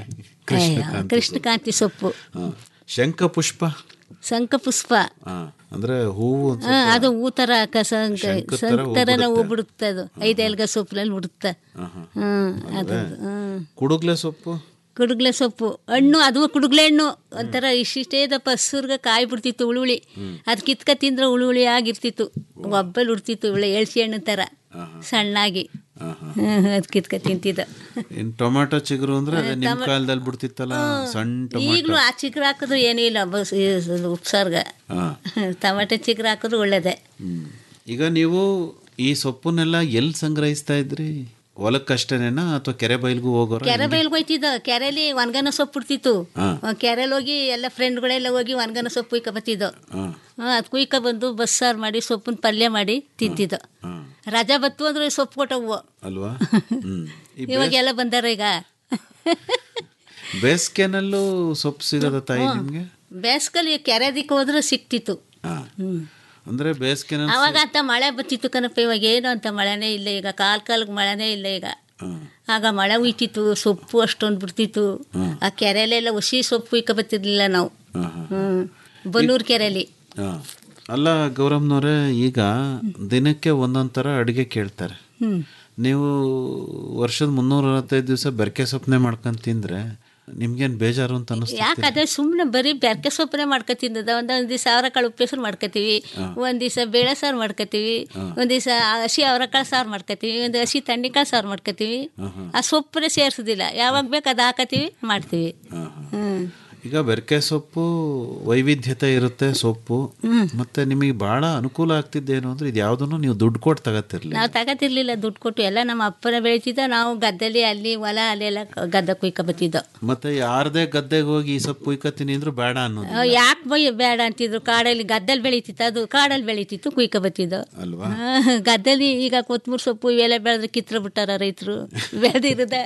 ಏ, ಕೃಷ್ಣಕಾಂತಿ ಸೊಪ್ಪು ಹಾ. ಶಂಖ ಪುಷ್ಪ ಶಂಖಪುಷ್ಪ ಹಾ ಅಂದ್ರೆ ಹೂವು ಒಂದ್ ಹಾ, ಸ್ವಲ್ಪ- ಅದು ಹೂ ಥರ ಕಸ ಶಂಖದ್ ಥರ ಹೂ ಥರನ ಹೂ ಬಿಡುತ್ತೆ. ಬಿಡುತ್ತೆ ಅದು ಐದೆಲ್ಗ ಸೊಪ್ಪಲ್ಲಿ ಬಿಡುತ್ತೆ ಹಾ, ಹಾ. ಹ್ಮ್ ಅದು ಹ್ಮ್ ಕುಡುಗ್ಲೆ ಸೊಪ್ಪು ಕುಡುಗ್ಲೆ ಸೊಪ್ಪು ಹಣ್ಣು ಅದು ಕುಡುಗ್ಲೆ ಹಣ್ಣು ಒಂಥರ ಇಷ್ಟಿಷ್ಟೇ ದಪ್ಪ ಹಸುರ್ಗ ಕಾಯಿ ಬಿಡ್ತಿತ್ತು ಉಳುವಳಿ ಅದು ಕಿತ್ಕ ತಿಂದ್ರೆ ಉಳುವಳಿ ಆಗಿರ್ತಿತ್ತು ಒಬ್ಬಲ್ಲಿ ಉಡ್ತಿತ್ತು ಉಳ್ಳೆ ಎಳ್ಸಿ ಹಣ್ಣು ಥರ ಸಣ್ಣಾಗಿ ಹಾ, ಹಾ. ಅದು ಕಿತ್ಕ ತಿಂತಿದ್ದ ಇನ್ ಟೊಮ್ಯಾಟೊ ಚಿಗುರು ಅಂದ್ರೆ ಅದೇ ನಿಮ್ ಕಾಲದಲ್ಲಿ ಬಿಡ್ತಿತ್ತಲ್ಲ ಸಣ್ಣ ಟೊಮ್ಯಾಟೊ ಈಗಲೂ ಆ ಚಿಗ್ರು ಹಾಕಿದ್ರು ಏನೂ ಇಲ್ಲ ಬಸ್ ಇದು ಉಪ್ಸಾರ್ಗ ಹಾ ಟಮಾಟೆ ಚಿಗ್ರು ಹಾಕಿದ್ರು ಒಳ್ಳೇದೇ ಹ್ಮ್. ಈಗ ನೀವು ಈ ಸೊಪ್ಪನ್ನೆಲ್ಲ ಎಲ್ಲಿ ಸಂಗ್ರಹಿಸ್ತಾ ಇದ್ರಿ ಹೊಲಕ್ಕಷ್ಟೇನೇನಾ ಅಥವಾ ಕೆರೆ ಬೈಲ್ಗೂ ಹೋಗೋರ ಕೆರೆ ಬೈಲ್ಗೆ ಹೋಯ್ತಿದ್ದ ಕೆರೆಲಿ ಒಣಗನ ಸೊಪ್ಪು ಬಿಡ್ತಿತ್ತು ಹಾ. ಕೆರೆಲಿ ಹೋಗಿ ಎಲ್ಲ ಫ್ರೆಂಡ್ಗಳೆಲ್ಲ ಹೋಗಿ ಒಣಗನ ಸೊಪ್ಪು ಕುಯ್ಕೊ ಬತ್ತಿದ್ದೋ ಹಾಂ ಅದು ಕುಯ್ಕೊ ಬಂದು ಬಸ್ಸಾರು ಮಾಡಿ ಸೊಪ್ಪಿನ ಪಲ್ಯ ಮಾಡಿ ತಿಂತಿದ್ದೋ ಹಾಂ ರಜಾ ಬತ್ತು ಅಂದ್ರೆ ಸೊಪ್ಪು ಕೊಟ್ಟವು ಅಲ್ವಾ ಹ್ಮ್ ಈ ಇವಾಗೆಲ್ಲ ಬಂದಾರ ಈಗ ಬೇಸಿಗೆನಲ್ಲೂ ಸೊಪ್ಪು ಸಿಗೋದ ತಾಯಿ ನಿಮ್ಗೆ ಬೇಸ್ಗಲ್ಲಿ ಕೆರೆ ದಿಕ್ಕ ಹೋದ್ರೆ ಸಿಕ್ತಿತ್ತು ಹಾ ಹ್ಮ್ ಅಂದ್ರೆ ಬೇಸಿಗೆನಲ್ಲಿ ಅವಾಗ ಅಂತ ಮಳೆ ಬತ್ತಿತ್ತು ಕಣಪ್ಪ ಇವಾಗ ಏನು ಅಂತ ಮಳೆನೇ ಇಲ್ಲ ಈಗ ಕಾಲ್ ಕಾಲಕ್ಕೆ ಮಳೆನೇ ಇಲ್ಲ ಈಗ ಹಾಂ ಆಗ ಮಳೆ ಉಯ್ತಿತ್ತು ಸೊಪ್ಪು ಅಷ್ಟೊಂದು ಬಿಡ್ತಿತ್ತು ಆ ಕೆರೆಯಲ್ಲೆಲ್ಲ ಹುಸಿ ಸೊಪ್ಪು ಇಕ್ಕ ಬತ್ತಿರ್ಲಿಲ್ಲ ನಾವು ಹಾಂ ಹಾಂ ಹ್ಮ್ ಬನ್ನೂರು ಕೆರೆಯಲ್ಲಿ ಹಾಂ ಅಲ್ಲ ಗೌರಮ್ನವ್ರೆ ಈಗ ದಿನಕ್ಕೆ ಒಂದೊಂದು ಥರ ಅಡುಗೆ ಕೇಳ್ತಾರೆ ಹ್ಮ್ ನೀವು ವರ್ಷದ ಮುನ್ನೂರ ಅರವತ್ತೈದು ದಿವಸ ಬೆರಕೆ ಸೊಪ್ಪನೆ ಮಾಡ್ಕೊಂಡು ತಿಂದ್ರೆ ನಿಮ್ಗೇನು ಬೇಜಾರು ಅಂತ ಅನ್ನಿಸ್ತು ಯಾಕಂದ್ರೆ ಸುಮ್ಮನೆ ಬರೀ ಬೆರ್ಕೆ ಸೊಪ್ಪನೆ ಮಾಡ್ಕೊ ತಿನ್ನದ ಒಂದೊಂದು ದಿವಸ ಅವರೆಕಾಳು ಉಪ್ಪೆಸರು ಮಾಡ್ಕೋತೀವಿ ಒಂದು ದಿವಸ ಬೇಳೆ ಸಾರು ಮಾಡ್ಕೋತೀವಿ ಒಂದು ದಿವಸ ಹಸಿ ಅವರೆಕಾಳು ಸಾರು ಮಾಡ್ಕೋತೀವಿ ಒಂದು ಹಸಿ ತಣ್ಣಿಕಾಳು ಸಾರು ಮಾಡ್ಕೋತೀವಿ ಆ ಸೊಪ್ಪನ್ನೇ ಸೇರಿಸೋದಿಲ್ಲ ಯಾವಾಗ ಬೇಕು ಅದು ಹಾಕತ್ತೀವಿ ಮಾಡ್ತೀವಿ ಹ್ಞೂ ಈಗ ಬೆರಕೆ ಸೊಪ್ಪು ವೈವಿಧ್ಯತೆ ಇರುತ್ತೆ ಸೊಪ್ಪು ಮತ್ತೆ ನಿಮಗೆ ಬಹಳ ಅನುಕೂಲ ಆಗ್ತಿದ್ದೇನು ಅಂದ್ರೆ ಇದು ಯಾವುದನ್ನು ನೀವು ದುಡ್ಡು ಕೊಟ್ಟು ತಗತ್ತಿರ್ಲಿ ನಾವು ತಗೋತಿರ್ಲಿಲ್ಲ ದುಡ್ಡು ಕೊಟ್ಟು ಎಲ್ಲ ನಮ್ಮ ಅಪ್ಪನ ಬೆಳಿತಿದ್ದ ನಾವು ಗದ್ದೆಲಿ ಅಲ್ಲಿ ಹೊಲ ಅಲ್ಲೆಲ್ಲ ಗದ್ದೆ ಕುಯ್ಕೊ ಬತ್ತಿದ್ದೋ ಮತ್ತೆ ಯಾರದೇ ಗದ್ದೆಗೆ ಹೋಗಿ ಈ ಸೊಪ್ಪು ಕುಯ್ಕತ್ತೀನಿ ಅಂದ್ರು ಬೇಡ ಅನ್ನೋದು ಯಾಕೆ ಬೈ ಬೇಡ ಅಂತಿದ್ರು ಕಾಡಲ್ಲಿ ಗದ್ದೆಲಿ ಬೆಳೀತಿತ್ತು ಅದು ಕಾಡಲ್ಲಿ ಬೆಳೀತಿತ್ತು ಕುಯ್ಕೊ ಬತ್ತಿದ್ದೋ ಅಲ್ವಾ ಗದ್ದೆಲಿ ಈಗ ಕೊತ್ತಂಬರಿ ಸೊಪ್ಪು ಇವೆಲ್ಲ ಬೆಳೆದ್ರೆ ಕಿತ್ರ ಬಿಟ್ಟಾರ ರೈತರು ಬೆಳೆದಿರದ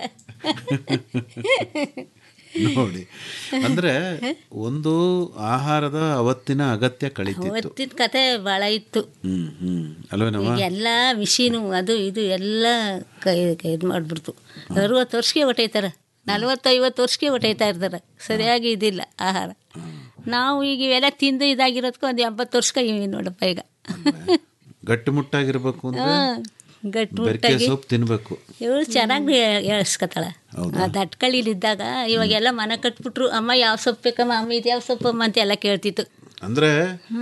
ನೋಡಿ ಅಂದ್ರೆ ಒಂದು ಆಹಾರದ ಅವತ್ತಿನ ಅಗತ್ಯ ಕಳೀತಿತ್ತು ಅವತ್ತಿನ ಕತೆ ಭಾಳ ಇತ್ತು ಹ್ಮ್ ಹ್ಮ್ ಅಲ್ವೇನವ ಈಗ ಎಲ್ಲ ಮಿಷಿನು ಅದು ಇದು ಎಲ್ಲ ಕೈ ಇದು ಮಾಡಿಬಿಡ್ತು ಅರುವತ್ತು ವರ್ಷಕ್ಕೆ ಹೊಟ್ಟೈತಾರೆ ನಲ್ವತ್ತು ಐವತ್ತು ವರ್ಷಕ್ಕೆ ಹೊಟ್ಟೈತಾ ಇರ್ತಾರೆ ಸರಿಯಾಗಿ ಇದಿಲ್ಲ ಆಹಾರ ನಾವು ಈಗ ಇವೆಲ್ಲ ತಿಂದು ಇದಾಗಿರೋದಕ್ಕೂ ಒಂದು ಎಂಬತ್ತು ವರ್ಷಕ್ಕೆ ಇವಿ ನೋಡಪ್ಪ ಈಗ ಗಟ್ಟಿಮುಟ್ಟಾಗಿರ್ಬೇಕು ಅಂದ್ರೆ ಗಟ್ಟು ಬೆರಕೆ ಸೊಪ್ಪು ತಿನ್ಬೇಕು ಇವಳು ಚೆನ್ನಾಗಿ ಹೇಳ್ಸ್ಕೊತಾಳೆ ದಟ್ಕಳಿಲಿದ್ದಾಗ ಇವಾಗೆಲ್ಲ ಮನೆ ಕಟ್ಬಿಟ್ರು ಅಮ್ಮ ಯಾವ ಸೊಪ್ಪು ಬೇಕಮ್ಮ ಅಮ್ಮ ಇದು ಯಾವ ಸೊಪ್ಪಮ್ಮ ಅಂತ ಎಲ್ಲ ಕೇಳ್ತಿತ್ತು ಅಂದ್ರೆ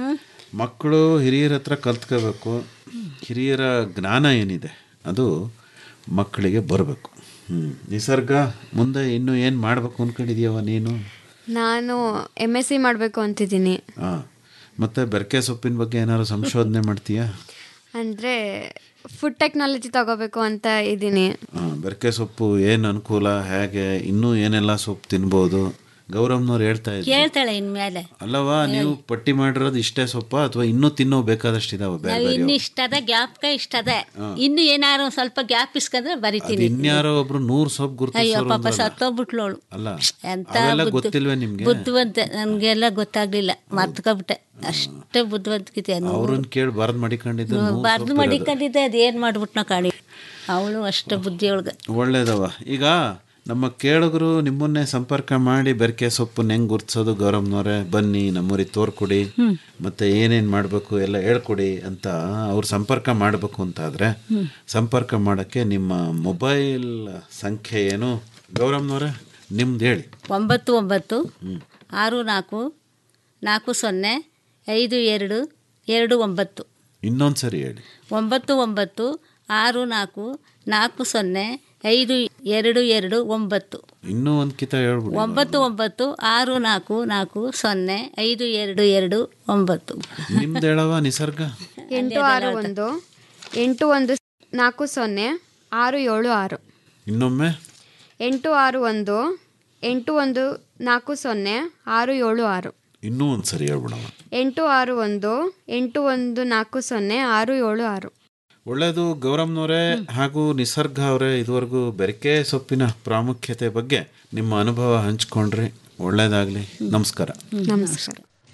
ಮಕ್ಕಳು ಹಿರಿಯರ ಹತ್ರ ಕಲ್ತ್ಕೋಬೇಕು ಹಿರಿಯರ ಜ್ಞಾನ ಏನಿದೆ ಅದು ಮಕ್ಕಳಿಗೆ ಬರಬೇಕು ಹ್ಮ್ ನಿಸರ್ಗ ಮುಂದೆ ಇನ್ನು ಏನು ಮಾಡ್ಬೇಕು ಅನ್ಕೊಂಡಿದ್ಯವ ನೀನು ನಾನು ಎಮ್ ಎಸ್ ಸಿ ಮಾಡಬೇಕು ಅಂತಿದ್ದೀನಿ ಹಾ ಮತ್ತೆ ಬೆರಕೆ ಸೊಪ್ಪಿನ ಬಗ್ಗೆ ಏನಾದ್ರು ಸಂಶೋಧನೆ ಮಾಡ್ತೀಯಾ ಅಂದರೆ ಫುಡ್ ಟೆಕ್ನಾಲಜಿ ತಗೋಬೇಕು ಅಂತ ಇದ್ದೀನಿ ಹಾ, ಬೆರಕೆ ಸೊಪ್ಪು ಏನು ಅನುಕೂಲ ಹೇಗೆ ಇನ್ನೂ ಏನೆಲ್ಲ ಸೊಪ್ಪು ತಿನ್ಬೋದು ಗೌರಮ್ನವ್ರು ಹೇಳ್ತಾ ಇದ್ರು ಕೇಳ್ತಾಳೆ ಇನ್ಮೇಲೆ ಅಲ್ಲವಾ ನೀವು ಪಟ್ಟಿ ಮಾಡಿರೋದು ಇಷ್ಟೇ ಸೊಪ್ಪ ಅಥವಾ ಇನ್ನೂ ತಿನ್ನೋ ಬೇಕಾದಷ್ಟು ಇದಾವೆ ಬೇರೆ ನಾವು ಬೇರೆ ಇನ್ನು ಇಷ್ಟದ ಗ್ಯಾಪ್ಕ ಇಷ್ಟದ ಇನ್ನು ಏನಾರು ಒಂದ್ ಸ್ವಲ್ಪ ಗ್ಯಾಪ್ ಇಸ್ಕೊಂಡ್ರೆ ಬರಿತೀನಿ ಇನ್ಯಾರೋ ಒಬ್ರು ನೂರು ಸೊಪ್ಪು ಅಯ್ಯೋ ಗುರುತಿಸೋರು ಪಾಪ ಸತ್ತೋಗ್ಬಿಟ್ಲು ಅವಳು ಅಲ್ಲ ಎಂತ ಅವೆಲ್ಲ ಬುದ್ಧಿ- ಗೊತ್ತಿಲ್ವೇ ನಿಮ್ಗೆ ಬುದ್ಧಿವಂತೆ ನನ್ಗೆಲ್ಲ ಗೊತ್ತಾಗ್ಲಿಲ್ಲ ಮರ್ತ್ಕೊಬಿಟ್ಟೆ ಅಷ್ಟೇ ಬುದ್ಧಿವಂತಿಕೆ ಅವ್ರನ್ನ ಕೇಳಿ ಬರದ್ ಮಾಡಿಕೊಂಡಿದ್ದು ಬರ್ದು ಮಡಿಕೊಂಡಿದ್ದೆ ಅದೇನ್ ಮಾಡ್ಬಿಟ್ನ ಕಾಣಿ ಅವಳು ಅಷ್ಟೇ ಬುದ್ಧಿ ಒಳಗೆ ಒಳ್ಳೇದವ ಈಗ ನಮ್ಮ ಕೇಳುಗರು ನಿಮ್ಮನ್ನೇ ಸಂಪರ್ಕ ಮಾಡಿ ಬೆರಕೆ ಸೊಪ್ಪನ್ನ ಹೆಂಗ್ ಗುರ್ತಿಸೋದು ಗೌರಮ್ನವ್ರೆ ಬನ್ನಿ ನಮ್ಮೂರಿಗೆ ತೋರ್ಕೊಡಿ ಮತ್ತೆ ಏನೇನ್ ಮಾಡ್ಬೇಕು ಎಲ್ಲ ಹೇಳ್ಕೊಡಿ ಅಂತ ಅವ್ರು ಸಂಪರ್ಕ ಮಾಡಬೇಕು ಅಂತಾದ್ರೆ ಸಂಪರ್ಕ ಮಾಡಕ್ಕೆ ನಿಮ್ಮ ಮೊಬೈಲ್ ಸಂಖ್ಯೆ ಏನು ಗೌರಮ್ನವ್ರೆ ನಿಮ್ದು ಹೇಳಿ ಒಂಬತ್ತು ಒಂಬತ್ತು ಆರು ನಾಲ್ಕು ನಾಲ್ಕು ಸೊನ್ನೆ ಐದು ಎರಡು ಎರಡು ಒಂಬತ್ತು ಇನ್ನೊಂದು ಸರಿ ಹೇಳಿ ಒಂಬತ್ತು ಒಂಬತ್ತು ಆರು ನಾಲ್ಕು ನಾಲ್ಕು ಸೊನ್ನೆ ಐದು ಎರಡು ಎರಡು ಒಂಬತ್ತು ಇನ್ನೂ ಒಂದು ಕಿತ ಹೇಳ್ಬಿಡಿ ಒಂಬತ್ತು ಒಂಬತ್ತು ಆರು ನಾಲ್ಕು ನಾಲ್ಕು ಸೊನ್ನೆ ಐದು ಎರಡು ಎರಡು ಒಂಬತ್ತು ನಿಮ್ದು ಹೇಳವ ನಿಸರ್ಗ ಎಂಟು ಆರು ಒಂದು ಎಂಟು ಒಂದು ನಾಲ್ಕು ಸೊನ್ನೆ ಆರು ಏಳು ಆರು ಇನ್ನೊಮ್ಮೆ ಎಂಟು ಆರು ಒಂದು ಎಂಟು ಒಂದು ನಾಲ್ಕು ಸೊನ್ನೆ ಆರು ಏಳು ಆರು ಇನ್ನೂ ಒಂದು ಸರಿ ಹೇಳ್ಬಿಡವ ಎಂಟು ಆರು ಒಂದು ಎಂಟು ಒಂದು ನಾಲ್ಕು ಸೊನ್ನೆ ಆರು ಏಳು ಆರು ಒಳ್ಳೆಯದು ಗೌರಮ್ನವರೇ ಹಾಗೂ ನಿಸರ್ಗ ಅವರೇ ಇದುವರೆಗೂ ಬೆರಕೆ ಸೊಪ್ಪಿನ ಪ್ರಾಮುಖ್ಯತೆ ಬಗ್ಗೆ ನಿಮ್ಮ ಅನುಭವ ಹಂಚ್ಕೊಂಡ್ರಿ ಒಳ್ಳೇದಾಗಲಿ ನಮಸ್ಕಾರ ನಮಸ್ಕಾರ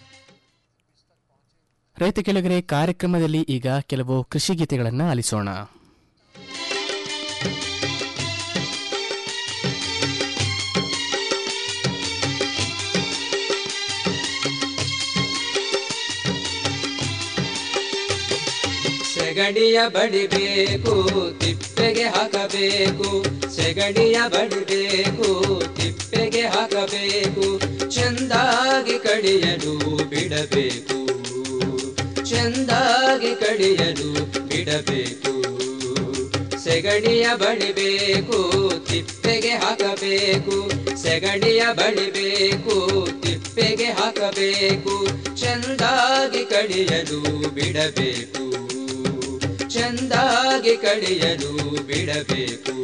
ರೈತ ಕೆಳಗರೆ ಕಾರ್ಯಕ್ರಮದಲ್ಲಿ ಈಗ ಕೆಲವು ಕೃಷಿ ಗೀತೆಗಳನ್ನು ಆಲಿಸೋಣ ಸೆಗಡಿಯ ಬಡಿಬೇಕು ತಿಪ್ಪೆಗೆ ಹಾಕಬೇಕು ಸೆಗಡಿಯ ಬಡಿಬೇಕು ತಿಪ್ಪೆಗೆ ಹಾಕಬೇಕು ಚೆಂದಾಗಿ ಕಡಿಯಲು ಬಿಡಬೇಕು ಚೆಂದಾಗಿ ಕಡಿಯಲು ಬಿಡಬೇಕು ಸೆಗಡಿಯ ಬಡಿಬೇಕು ತಿಪ್ಪೆಗೆ ಹಾಕಬೇಕು ಸೆಗಡಿಯ ಬಡಿಬೇಕು ತಿಪ್ಪೆಗೆ ಹಾಕಬೇಕು ಚೆಂದಾಗಿ ಕಡಿಯಲು ಬಿಡಬೇಕು ಚೆಂದಾಗಿ ಕಡಿಯಲು ಬಿಡಬೇಕು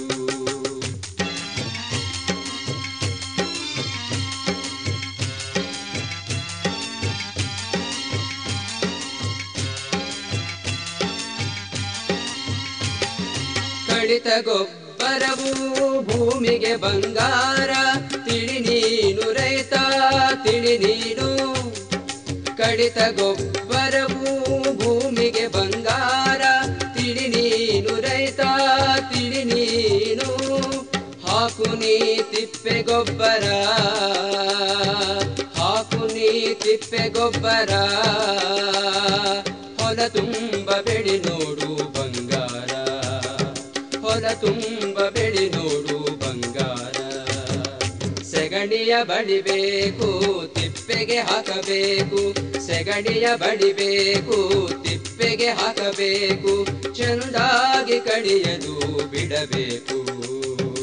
ಕಡಿತ ಗೊಬ್ಬರವು ಭೂಮಿಗೆ ಬಂಗಾರ ತಿಳಿ ನೀನು ರೈತ ತಿಳಿ ನೀನು ಕಡಿತ ಗೊಬ್ಬರವು ಭೂಮಿಗೆ ಬಂಗಾರ ತಿಳಿ ನೀನು ರೈತ ತಿಳಿ ನೀನು ಹಾಕು ನೀ ತಿಪ್ಪೆ ಗೊಬ್ಬರ ಹಾಕು ನೀ ತಿಪ್ಪೆ ಗೊಬ್ಬರ ಹೊಲ ತುಂಬ ಬೆಳಿ ನೋಡು ಬಂಗಾರ ಹೊಲ ತುಂಬ ಬೆಳಿ ನೋಡು ಬಂಗಾರ ಸೆಗಣಿಯ ಬಡಿಬೇಕು ತಿಪ್ಪೆಗೆ ಹಾಕಬೇಕು ಸೆಗಣಿಯ ಬಡಿಬೇಕು ತಿಪ್ಪೆಗೆ ಹಾಕಬೇಕು ಚೆಂದಾಗಿ ಕಡಿಯಲು ಬಿಡಬೇಕು